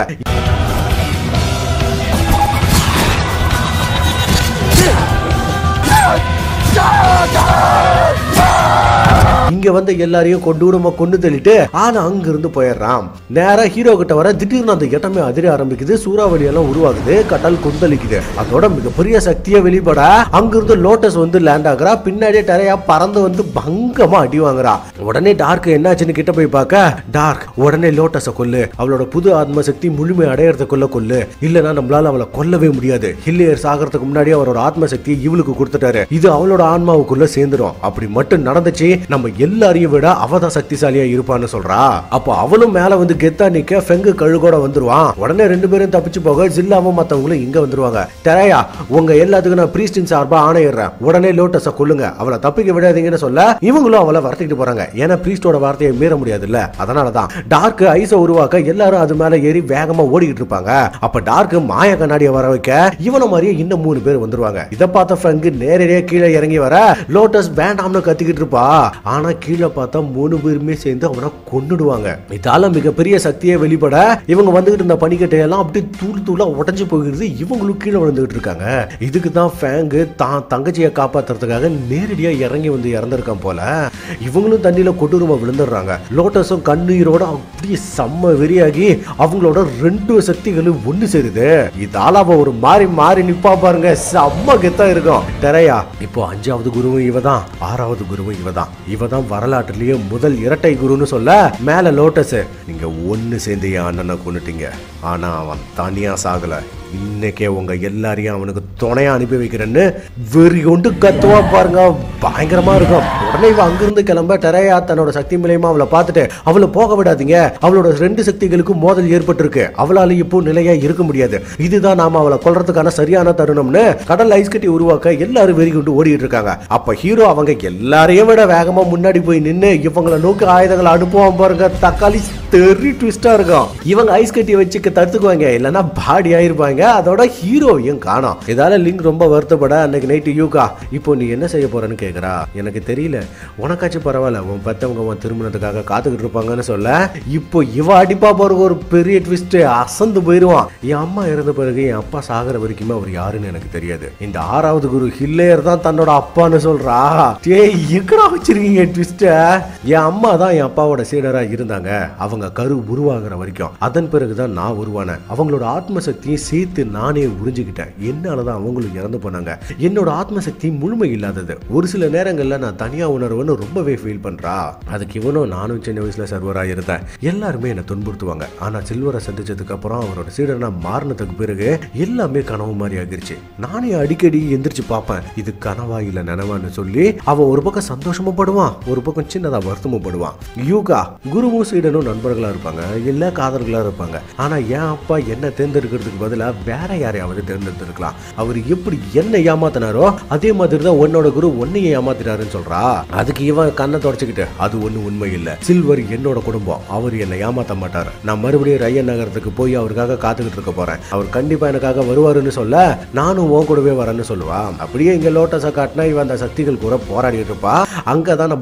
இங்க வந்து எல்லாரையும் கொடூரமா கொண்டு தள்ளிட்டு ஆனா அங்க இருந்து போயிடுறான் நேரா ஹீரோ கிட்ட வர திடீர்னு அந்த இடமே அதிர ஆரம்பிக்குது சூறாவளி எல்லாம் உருவாகுது கடல் கொந்தளிக்குது அதோட மிகப்பெரிய சக்தியை வெளிப்பட அங்கிருந்து லோட்டஸ் வந்து லேண்ட் ஆகுறா பின்னாடியே டரையா பறந்து வந்து பங்கமா அடி வாங்குறா உடனே டார்க் என்னாச்சுன்னு கிட்ட போய் பார்க்க டார்க் உடனே லோட்டஸ கொல்லு அவளோட புது ஆத்ம சக்தி முழுமை அடையறதுக்குள்ள கொல்லு இல்லனா நம்மளால அவளை கொல்லவே முடியாது ஹில்லியர் சாகிறதுக்கு முன்னாடி அவரோட ஆத்ம சக்தியை இவளுக்கு கொடுத்துட்டாரு இது அவளோட ஆன்மாவுக்குள்ள சேர்ந்துரும் அப்படி மட்டும் நடந்துச்சு நம்ம எல்லாரையும் விட அவ தான் சக்திசாலியா இருப்பான்னு சொல்றா அப்போ அவளும் மேல வந்து கெத்தா நிக்க ஃபெங்கு கழுகோட வந்துருவான் உடனே ரெண்டு பேரும் தப்பிச்சு போக ஜில்லாவும் மத்தவங்களும் இங்க வந்துருவாங்க தெரையா உங்க எல்லாத்துக்கும் நான் பிரீஸ்டின் சார்பா ஆணையிடுறேன் உடனே லோட்டஸ கொல்லுங்க அவளை தப்பிக்க விடாதீங்கன்னு சொல்ல இவங்களும் அவளை வரட்டிட்டு போறாங்க ஏன்னா பிரீஸ்டோட வார்த்தையை மீற முடியாது இல்ல அதனாலதான் டார்க் ஐஸ உருவாக்க எல்லாரும் அது மேல ஏறி வேகமா ஓடிக்கிட்டு இருப்பாங்க அப்ப டார்க் மாய கண்ணாடியை வர வைக்க இவன மாதிரியே இன்னும் மூணு பேர் வந்துருவாங்க இதை பார்த்த ஃபங்கு நேரடியா கீழே இறங்கி வர லோட்டஸ் வேண்டாம்னு கத்திக்கிட்டு இருப்பா ஆனா கீழே பார்த்தா மூணு பேருமே சேர்ந்து அவனை கொன்னுடுவாங்க இதால மிகப்பெரிய சக்தியை வெளிப்பட இவங்க வந்துகிட்டு இருந்த பனிக்கட்டையெல்லாம் அப்படியே தூள் தூளா உடஞ்சு போகிறது இவங்களும் கீழே விழுந்துகிட்டு இருக்காங்க இதுக்கு தான் ஃபேங்கு தான் தங்கச்சியை காப்பாத்துறதுக்காக நேரடியா இறங்கி வந்து இறந்திருக்கான் போல இவங்களும் தண்ணியில கொடூரமா விழுந்துடுறாங்க லோட்டஸும் கண்ணீரோட அப்படியே செம்ம வெறியாகி அவங்களோட ரெண்டு சக்திகளும் ஒண்ணு சேருது இதால அவ ஒரு மாறி மாறி நிப்பா பாருங்க செம்ம கெத்தா இருக்கும் தெரையா இப்போ அஞ்சாவது குருவும் இவதான் ஆறாவது குருவும் இவதான் இவதான் வரலாற்றுலயே முதல் இரட்டை குருன்னு சொல்ல மேல லோட்டஸ் நீங்க ஒண்ணு சேர்ந்து என் அண்ணனை கொண்டுட்டீங்க ஆனா அவன் தனியா சாகல இன்னைக்கே உங்க எல்லாரையும் அவனுக்கு துணையா அனுப்பி வைக்கிறேன்னு வெறி கொண்டு கத்துவா பாருங்க பயங்கரமா இருக்கும் உடனே இவ அங்கிருந்து கிளம்ப டெரையா தன்னோட சக்தி மூலியமா அவளை பார்த்துட்டு அவளை போக விடாதீங்க அவளோட ரெண்டு சக்திகளுக்கும் மோதல் ஏற்பட்டிருக்கு அவளால இப்போ நிலையா இருக்க முடியாது இதுதான் நாம அவளை கொல்றதுக்கான சரியான தருணம்னு கடல் ஐஸ் கட்டி உருவாக்க எல்லாரும் வெறி கொண்டு ஓடிட்டு இருக்காங்க அப்ப ஹீரோ அவங்க எல்லாரையும் விட வேகமா முன்னாடி போய் நின்னு இவங்களை நோக்கி ஆயுதங்களை அனுப்புவான் பாருங்க தக்காளி தெரி ட்விஸ்டா இருக்கும் இவங்க ஐஸ் கட்டி வச்சுக்க தடுத்துக்குவாங்க இல்லைன்னா பாடி ஆயிருப்பாங்க அதோட ஹீரோவையும் காணோம் இதால லிங்க் ரொம்ப வருத்தப்பட அன்னைக்கு நைட்டு யூகா இப்போ நீ என்ன செய்ய போறேன்னு கேக்குறா எனக்கு தெரியல உனக்காச்சும் பரவாயில்ல உன் பெத்தவங்க உன் திருமணத்துக்காக காத்துக்கிட்டு இருப்பாங்கன்னு சொல்ல இப்போ இவ அடிப்பா பாருங்க ஒரு பெரிய ட்விஸ்ட் அசந்து போயிருவான் என் அம்மா இறந்த பிறகு என் அப்பா சாகிற வரைக்குமே அவர் யாருன்னு எனக்கு தெரியாது இந்த ஆறாவது குரு ஹில்லேயர் தான் தன்னோட அப்பான்னு சொல்றா டேய் எக்கடா வச்சிருக்கீங்க ட்விஸ்ட என் அம்மா தான் என் அப்பாவோட சீடரா இருந்தாங்க அவங்க கரு உருவாகிற வரைக்கும் அதன் பிறகுதான் நான் உருவானேன் அவங்களோட ஆத்ம சக்தியை சேர்த்து நானே உறிஞ்சுக்கிட்டேன் என்னால தான் அவங்களும் இறந்து போனாங்க என்னோட ஆத்ம சக்தி முழுமை இல்லாதது ஒரு சில நேரங்கள்ல நான் தனியா உணர்வுன்னு ரொம்பவே ஃபீல் பண்றா அதுக்கு இவனும் நானும் சின்ன வயசுல சர்வரா இருந்தேன் எல்லாருமே என்னை துன்புறுத்துவாங்க ஆனா சில்வரை சந்திச்சதுக்கு அப்புறம் அவரோட சீடனா மாறினதுக்கு பிறகு எல்லாமே கனவு மாதிரி ஆகிருச்சு நானே அடிக்கடி எந்திரிச்சு பார்ப்பேன் இது கனவா இல்ல நினைவான்னு சொல்லி அவன் ஒரு பக்கம் சந்தோஷமும் படுவான் ஒரு பக்கம் சின்னதா வருத்தமும் படுவான் யூகா குருவும் சீடனும் நண்பர்களா இருப்பாங்க இல்ல காதல்களா இருப்பாங்க ஆனா என் அப்பா என்ன தேர்ந்தெடுக்கிறதுக்கு பதிலா வேற யாரையாவது தேர்ந்தெடுத்திருக்கலாம் அவர் எப்படி என்ன ஏமாத்தினாரோ அதே மாதிரி தான் உன்னோட குரு உன்னையும் ஏமாத்திட்டாருன்னு சொல்றா அதுக்கு இவன் கண்ணை தொடச்சுக்கிட்டு அது ஒண்ணு உண்மை இல்ல சில்வர் என்னோட குடும்பம் அவர் என்னை ஏமாத்த மாட்டார் நான் மறுபடியும் ரயன் நகரத்துக்கு போய் அவருக்காக காத்துக்கிட்டு இருக்க போறேன் அவர் கண்டிப்பா எனக்காக வருவாருன்னு சொல்ல நானும் உன் கூடவே வரேன்னு சொல்லுவா அப்படியே இங்க லோட்டஸை காட்டினா இவன் அந்த சக்திகள் கூட போராடிட்டு இருப்பா அங்கதான் நம்ம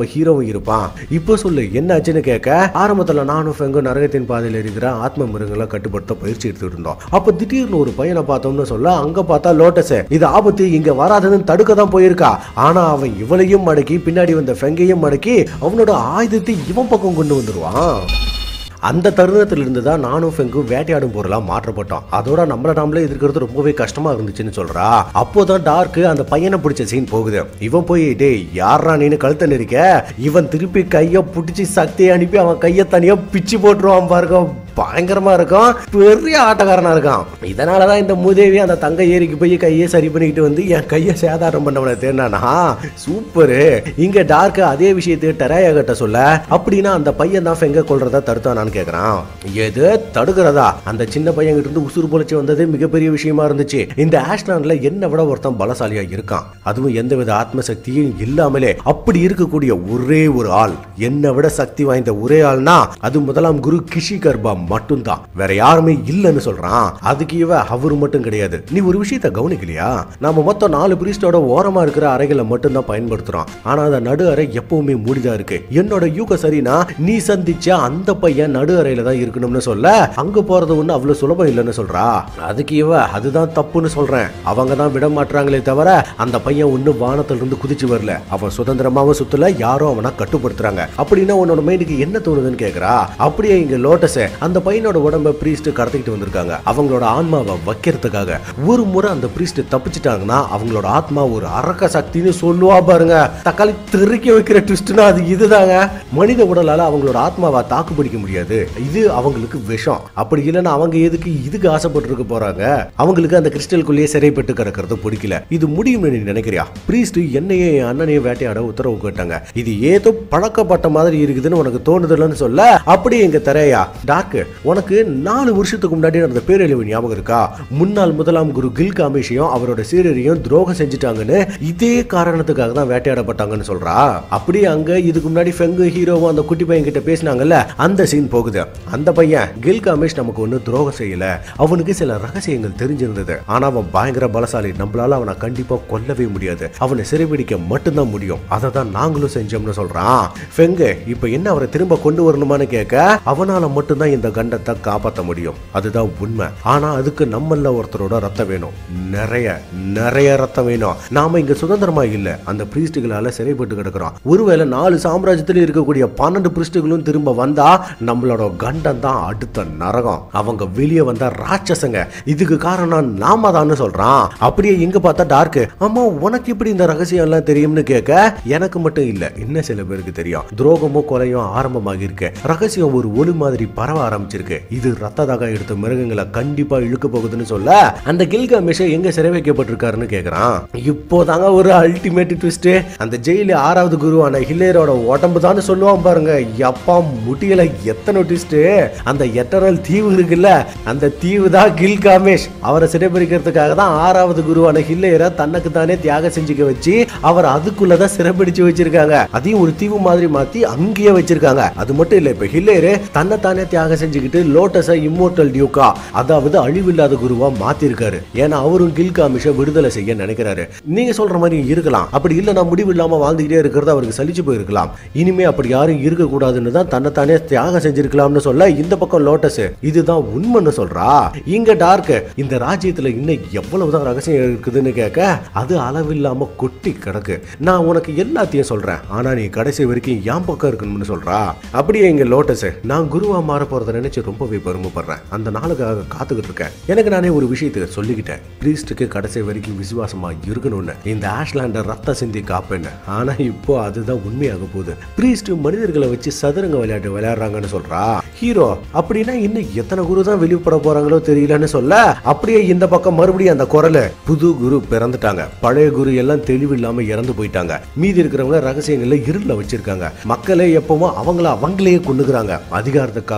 ஹீரோவும் இருப்பான் இப்போ சொல்லு என்ன ஆச்சுன்னு கேட்க ஆரம்பத்துல நானும் ஃபெங்கும் நரகத்தின் பாதையில் இருக்கிற ஆத்ம மிருகங்களை கட்டுப்படுத்த பயிற்சி எடுத்துட்டு இருந்தோம் அப்ப திடீர்னு ஒரு பையனை பார்த்தோம்னு சொல்ல அங்க பார்த்தா லோட்டஸ் இது ஆபத்து இங்க வராதுன்னு தடுக்க தான் போயிருக்கா ஆனா அவன் இவளையும் மடக்கி பின்னாடி வந்த ஃபெங்கையும் மடக்கி அவனோட ஆயுதத்தை இவன் பக்கம் கொண்டு வந்துருவான் அந்த தருணத்துல இருந்து தான் நானும் ஃபெங்கும் வேட்டையாடும் பொருளா மாற்றப்பட்டோம் அதோட நம்மள நாமளே எதிர்க்கிறது ரொம்பவே கஷ்டமா இருந்துச்சுன்னு சொல்றா அப்போதான் டார்க் அந்த பையனை பிடிச்ச சீன் போகுது இவன் போய் டேய் யாரா நீனு கழுத்த நெரிக்க இவன் திருப்பி கைய பிடிச்சி சக்தியை அனுப்பி அவன் கைய தனியா பிச்சு போட்டுருவான் பாருங்க பயங்கரமா இருக்கும் பெரிய ஆட்டக்காரனா இருக்கான் இதனாலதான் இந்த மூதேவி அந்த தங்க ஏரிக்கு போய் கையை சரி பண்ணிக்கிட்டு வந்து என் கையை சேதாரம் பண்ணவனை தேடினானா சூப்பரு இங்க டார்க் அதே விஷயத்தை டெராயா கிட்ட சொல்ல அப்படின்னா அந்த பையன் தான் ஃபெங்க கொள்றதா தடுத்தானான்னு கேக்குறான் எது தடுக்கிறதா அந்த சின்ன பையன் கிட்ட இருந்து உசுறு பொழைச்சு வந்தது மிகப்பெரிய விஷயமா இருந்துச்சு இந்த ஆஷ்லாண்ட்ல என்ன விட ஒருத்தன் பலசாலியா இருக்கான் அதுவும் எந்தவித ஆத்ம சக்தியும் இல்லாமலே அப்படி இருக்கக்கூடிய ஒரே ஒரு ஆள் என்னை விட சக்தி வாய்ந்த ஒரே ஆள்னா அது முதலாம் குரு கிஷி கர்பா மட்டும்தான் வேற யாருமே இல்லைன்னு சொல்றான் அதுக்கு இவ அவரு மட்டும் கிடையாது நீ ஒரு விஷயத்த கவனிக்கலையா நாம மொத்தம் நாலு பிரீஸ்டோட ஓரமா இருக்கிற அறைகளை மட்டும்தான் பயன்படுத்துறோம் ஆனா அந்த நடு அறை எப்பவுமே மூடிதான் இருக்கு என்னோட யூக சரினா நீ சந்திச்ச அந்த பையன் நடு அறையில தான் இருக்கணும்னு சொல்ல அங்க போறது ஒண்ணு அவ்வளவு சுலபம் இல்லைன்னு சொல்றா அதுக்கு இவ அதுதான் தப்புன்னு சொல்றேன் அவங்க தான் விட மாட்டாங்களே தவிர அந்த பையன் ஒன்னும் வானத்துல இருந்து குதிச்சு வரல அவன் சுதந்திரமாவும் சுத்தல யாரும் அவனை கட்டுப்படுத்துறாங்க அப்படின்னா உன்னோட மைண்டுக்கு என்ன தோணுதுன்னு கேக்குறா அப்படியே இங்க லோட்டஸ் அந்த பையனோட உடம்ப பிரீஸ்ட் கடத்திக்கிட்டு வந்திருக்காங்க அவங்களோட ஆன்மாவை வைக்கிறதுக்காக ஒரு முறை அந்த பிரீஸ்ட் தப்பிச்சிட்டாங்கன்னா அவங்களோட ஆத்மா ஒரு அரக்க சக்தின்னு சொல்லுவா பாருங்க தக்காளி தெறிக்க வைக்கிற ட்விஸ்ட்னா அது இதுதாங்க மனித உடலால அவங்களோட ஆத்மாவை தாக்கு பிடிக்க முடியாது இது அவங்களுக்கு விஷம் அப்படி இல்லைன்னா அவங்க எதுக்கு இதுக்கு ஆசைப்பட்டு இருக்க போறாங்க அவங்களுக்கு அந்த கிறிஸ்டலுக்குள்ளேயே சிறைப்பட்டு கிடக்கிறது பிடிக்கல இது முடியும்னு நீ நினைக்கிறியா பிரீஸ்ட் என்னையே என் அண்ணனையும் வேட்டையாட உத்தரவு கேட்டாங்க இது ஏதோ பழக்கப்பட்ட மாதிரி இருக்குதுன்னு உனக்கு தோணுதுலன்னு சொல்ல அப்படியே எங்க தரையா டார்க் உனக்கு நாலு வருஷத்துக்கு முன்னாடி நடந்த பேரழிவு ஞாபகம் இருக்கா முன்னாள் முதலாம் குரு கில் காமேஷையும் அவரோட சீரரையும் துரோகம் செஞ்சுட்டாங்கன்னு இதே காரணத்துக்காக தான் வேட்டையாடப்பட்டாங்கன்னு சொல்றா அப்படியே அங்க இதுக்கு முன்னாடி ஃபெங்கு ஹீரோவும் அந்த குட்டி பையன் கிட்ட பேசினாங்கல்ல அந்த சீன் போகுது அந்த பையன் கில் காமேஷ் நமக்கு ஒன்றும் துரோகம் செய்யல அவனுக்கு சில ரகசியங்கள் தெரிஞ்சிருந்தது ஆனா அவன் பயங்கர பலசாலி நம்மளால அவனை கண்டிப்பா கொல்லவே முடியாது அவனை சிறைபிடிக்க மட்டும்தான் முடியும் அதை தான் நாங்களும் செஞ்சோம்னு சொல்றான் ஃபெங்கு இப்ப என்ன அவரை திரும்ப கொண்டு வரணுமான்னு கேட்க அவனால மட்டும்தான் இந்த கண்டத்தை காப்பாற்ற முடியும் அதுதான் உண்மை ஆனா அதுக்கு நம்மள ஒருத்தரோட ரத்தம் வேணும் நிறைய நிறைய ரத்தம் வேணும் நாம இங்க சுதந்திரமா இல்ல அந்த பிரீஸ்டுகளால சிறைப்பட்டு கிடக்கிறோம் ஒருவேளை நாலு சாம்ராஜ்யத்துல இருக்கக்கூடிய பன்னெண்டு பிரீஸ்டுகளும் திரும்ப வந்தா நம்மளோட கண்டம் தான் அடுத்த நரகம் அவங்க வெளியே வந்தா ராட்சசங்க இதுக்கு காரணம் நாம தான் சொல்றான் அப்படியே இங்க பார்த்தா டார்க் ஆமா உனக்கு இப்படி இந்த ரகசியம் எல்லாம் தெரியும்னு கேட்க எனக்கு மட்டும் இல்ல இன்னும் சில பேருக்கு தெரியும் துரோகமும் கொலையும் ஆரம்பமாகி இருக்கு ரகசியம் ஒரு ஒளி மாதிரி பரவ ஆரம்பிச்சிருக்கு இது ரத்த தாகம் எடுத்த மிருகங்களை கண்டிப்பா இழுக்க போகுதுன்னு சொல்ல அந்த கில்காமேஷ எங்க சிறை வைக்கப்பட்டிருக்காருன்னு கேக்குறான் இப்போதாங்க ஒரு அல்டிமேட் ட்விஸ்ட் அந்த ஜெயில ஆறாவது குருவான ஹில்லேரோட உடம்பு தான் சொல்லுவான் பாருங்க எப்பா முட்டியல எத்தனை ட்விஸ்ட் அந்த எட்டரல் தீவு இருக்குல்ல அந்த தீவு தான் கில்காமேஷ் அவரை சிறைபிடிக்கிறதுக்காக தான் ஆறாவது குருவான ஹில்லேரை தனக்கு தானே தியாகம் செஞ்சுக்க வச்சு அவர் அதுக்குள்ளதான் சிறைப்பிடிச்சு வச்சிருக்காங்க அதையும் ஒரு தீவு மாதிரி மாத்தி அங்கேயே வச்சிருக்காங்க அது மட்டும் இல்ல இப்ப ஹில்லேரு தன்னைத்தானே தியாகம் செஞ்சுக்கிட்டு லோட்டஸ இம்மோர்டல் டியூக்கா அதாவது அழிவில்லாத குருவா மாத்திருக்காரு ஏன்னா அவரும் கில்காமிஷ விடுதலை செய்ய நினைக்கிறாரு நீங்க சொல்ற மாதிரி இருக்கலாம் அப்படி இல்லைன்னா முடிவு இல்லாம வாழ்ந்துகிட்டே இருக்கிறது அவருக்கு சலிச்சு போயிருக்கலாம் இனிமே அப்படி யாரும் இருக்க கூடாதுன்னு தான் தன்னைத்தானே தியாகம் செஞ்சிருக்கலாம்னு சொல்ல இந்த பக்கம் லோட்டஸ் இதுதான் உண்மைன்னு சொல்றா இங்க டார்க் இந்த ராஜ்யத்துல இன்னும் எவ்வளவுதான் ரகசியம் இருக்குதுன்னு கேட்க அது அளவில்லாம கொட்டி கிடக்கு நான் உனக்கு எல்லாத்தையும் சொல்றேன் ஆனா நீ கடைசி வரைக்கும் என் பக்கம் இருக்கணும்னு சொல்றா அப்படியே இங்க லோட்டஸ் நான் குருவா மாற போறதை நினைச்சு ரொம்பவே பெருமைப்படுறேன் அந்த நாளுக்காக காத்துக்கிட்டு இருக்கேன் எனக்கு நானே ஒரு விஷயத்தை சொல்லிக்கிட்டேன் பிரீஸ்டுக்கு கடைசி வரைக்கும் விசுவாசமா இருக்கணும்னு இந்த ஆஷ்லாண்ட ரத்த சிந்தி காப்பேன்னு ஆனா இப்போ அதுதான் உண்மையாக போகுது பிரீஸ்ட் மனிதர்களை வச்சு சதுரங்க விளையாட்டு விளையாடுறாங்கன்னு சொல்றா ஹீரோ அப்படின்னா இன்னும் எத்தனை குரு தான் வெளிப்பட போறாங்களோ தெரியலன்னு சொல்ல அப்படியே இந்த பக்கம் மறுபடியும் அந்த குரல் புது குரு பிறந்துட்டாங்க பழைய குரு எல்லாம் தெளிவு இல்லாம இறந்து போயிட்டாங்க மீதி இருக்கிறவங்க ரகசியங்கள்ல இருள வச்சிருக்காங்க மக்களே எப்பவும் அவங்கள அவங்களையே கொண்டுக்கிறாங்க அதிகாரத்துக்காகவும்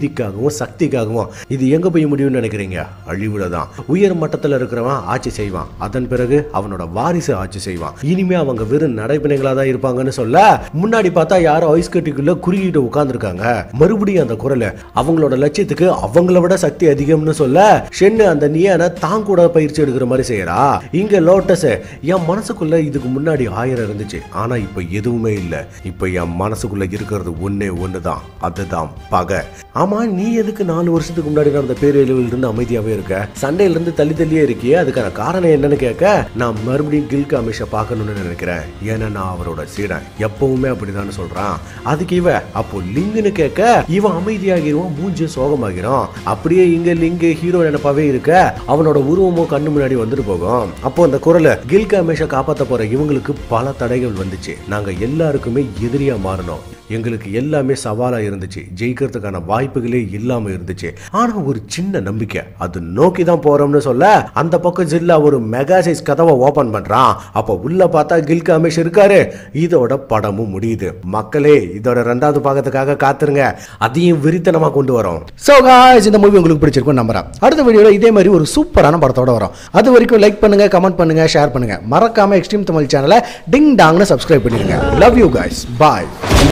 நீதிக்காகவும் சக்திக்காகவும் இது எங்க போய் முடியும்னு நினைக்கிறீங்க அழிவுல தான் உயர் மட்டத்துல இருக்கிறவன் ஆட்சி செய்வான் அதன் பிறகு அவனோட வாரிசு ஆட்சி செய்வான் இனிமே அவங்க வெறும் நடைப்பிணைகளா தான் இருப்பாங்கன்னு சொல்ல முன்னாடி பார்த்தா யாரோ ஐஸ் கட்டிக்குள்ள குறுகிட்டு உட்கார்ந்துருக்காங்க மறுபடியும் அந்த குரல் அவங்களோட லட்சியத்துக்கு அவங்கள விட சக்தி அதிகம்னு சொல்ல ஷென்னு அந்த நியானை தான் கூட பயிற்சி எடுக்கிற மாதிரி செய்யறா இங்க லோட்டஸ் என் மனசுக்குள்ள இதுக்கு முன்னாடி ஆயிரம் இருந்துச்சு ஆனா இப்ப எதுவுமே இல்ல இப்ப என் மனசுக்குள்ள இருக்கிறது ஒன்னே ஒண்ணுதான் அதுதான் பகை ஆமா நீ எதுக்கு நாலு வருஷத்துக்கு முன்னாடி நடந்த பேரழிவில் இருந்து அமைதியாவே இருக்க சண்டையில இருந்து தள்ளி தள்ளியே இருக்கியே அதுக்கான காரணம் என்னன்னு கேட்க நான் மறுபடியும் கில்க அமிஷ பார்க்கணும்னு நினைக்கிறேன் ஏன்னா நான் அவரோட சீடன் எப்பவுமே அப்படிதான் சொல்றான் அதுக்கு இவ அப்போ லிங்குன்னு கேட்க இவன் அமைதியாகிருவான் மூஞ்சி சோகமாகிரும் அப்படியே இங்க லிங்கு ஹீரோ நினைப்பாவே இருக்க அவனோட உருவமும் கண்ணு முன்னாடி வந்துட்டு போகும் அப்போ அந்த குரலை கில்க அமிஷ காப்பாத்த போற இவங்களுக்கு பல தடைகள் வந்துச்சு நாங்க எல்லாருக்குமே எதிரியா மாறினோம் எங்களுக்கு எல்லாமே சவாலா இருந்துச்சு ஜெயிக்கிறதுக்கான வாய்ப்புகளே இல்லாம இருந்துச்சு ஆனா ஒரு சின்ன நம்பிக்கை அது நோக்கி தான் போறோம்னு சொல்ல அந்த பக்கம் ஜில்லா ஒரு மெகா சைஸ் கதவை ஓபன் பண்றான் அப்ப உள்ள பார்த்தா கில் கமேஷ் இருக்காரு இதோட படமும் முடியுது மக்களே இதோட ரெண்டாவது பாகத்துக்காக காத்துருங்க அதையும் விரித்தனமா கொண்டு வரோம் ஸோ காய்ஸ் இந்த மூவி உங்களுக்கு பிடிச்சிருக்கும் நம்புறேன் அடுத்த வீடியோவில் இதே மாதிரி ஒரு சூப்பரான படத்தோட வரும் அது வரைக்கும் லைக் பண்ணுங்க கமெண்ட் பண்ணுங்க ஷேர் பண்ணுங்க மறக்காம எக்ஸ்ட்ரீம் தமிழ் சேனலை டிங் டாங்னு சப்ஸ்கிரைப் பண்ணிடுங்க லவ் யூ காய்ஸ் பாய்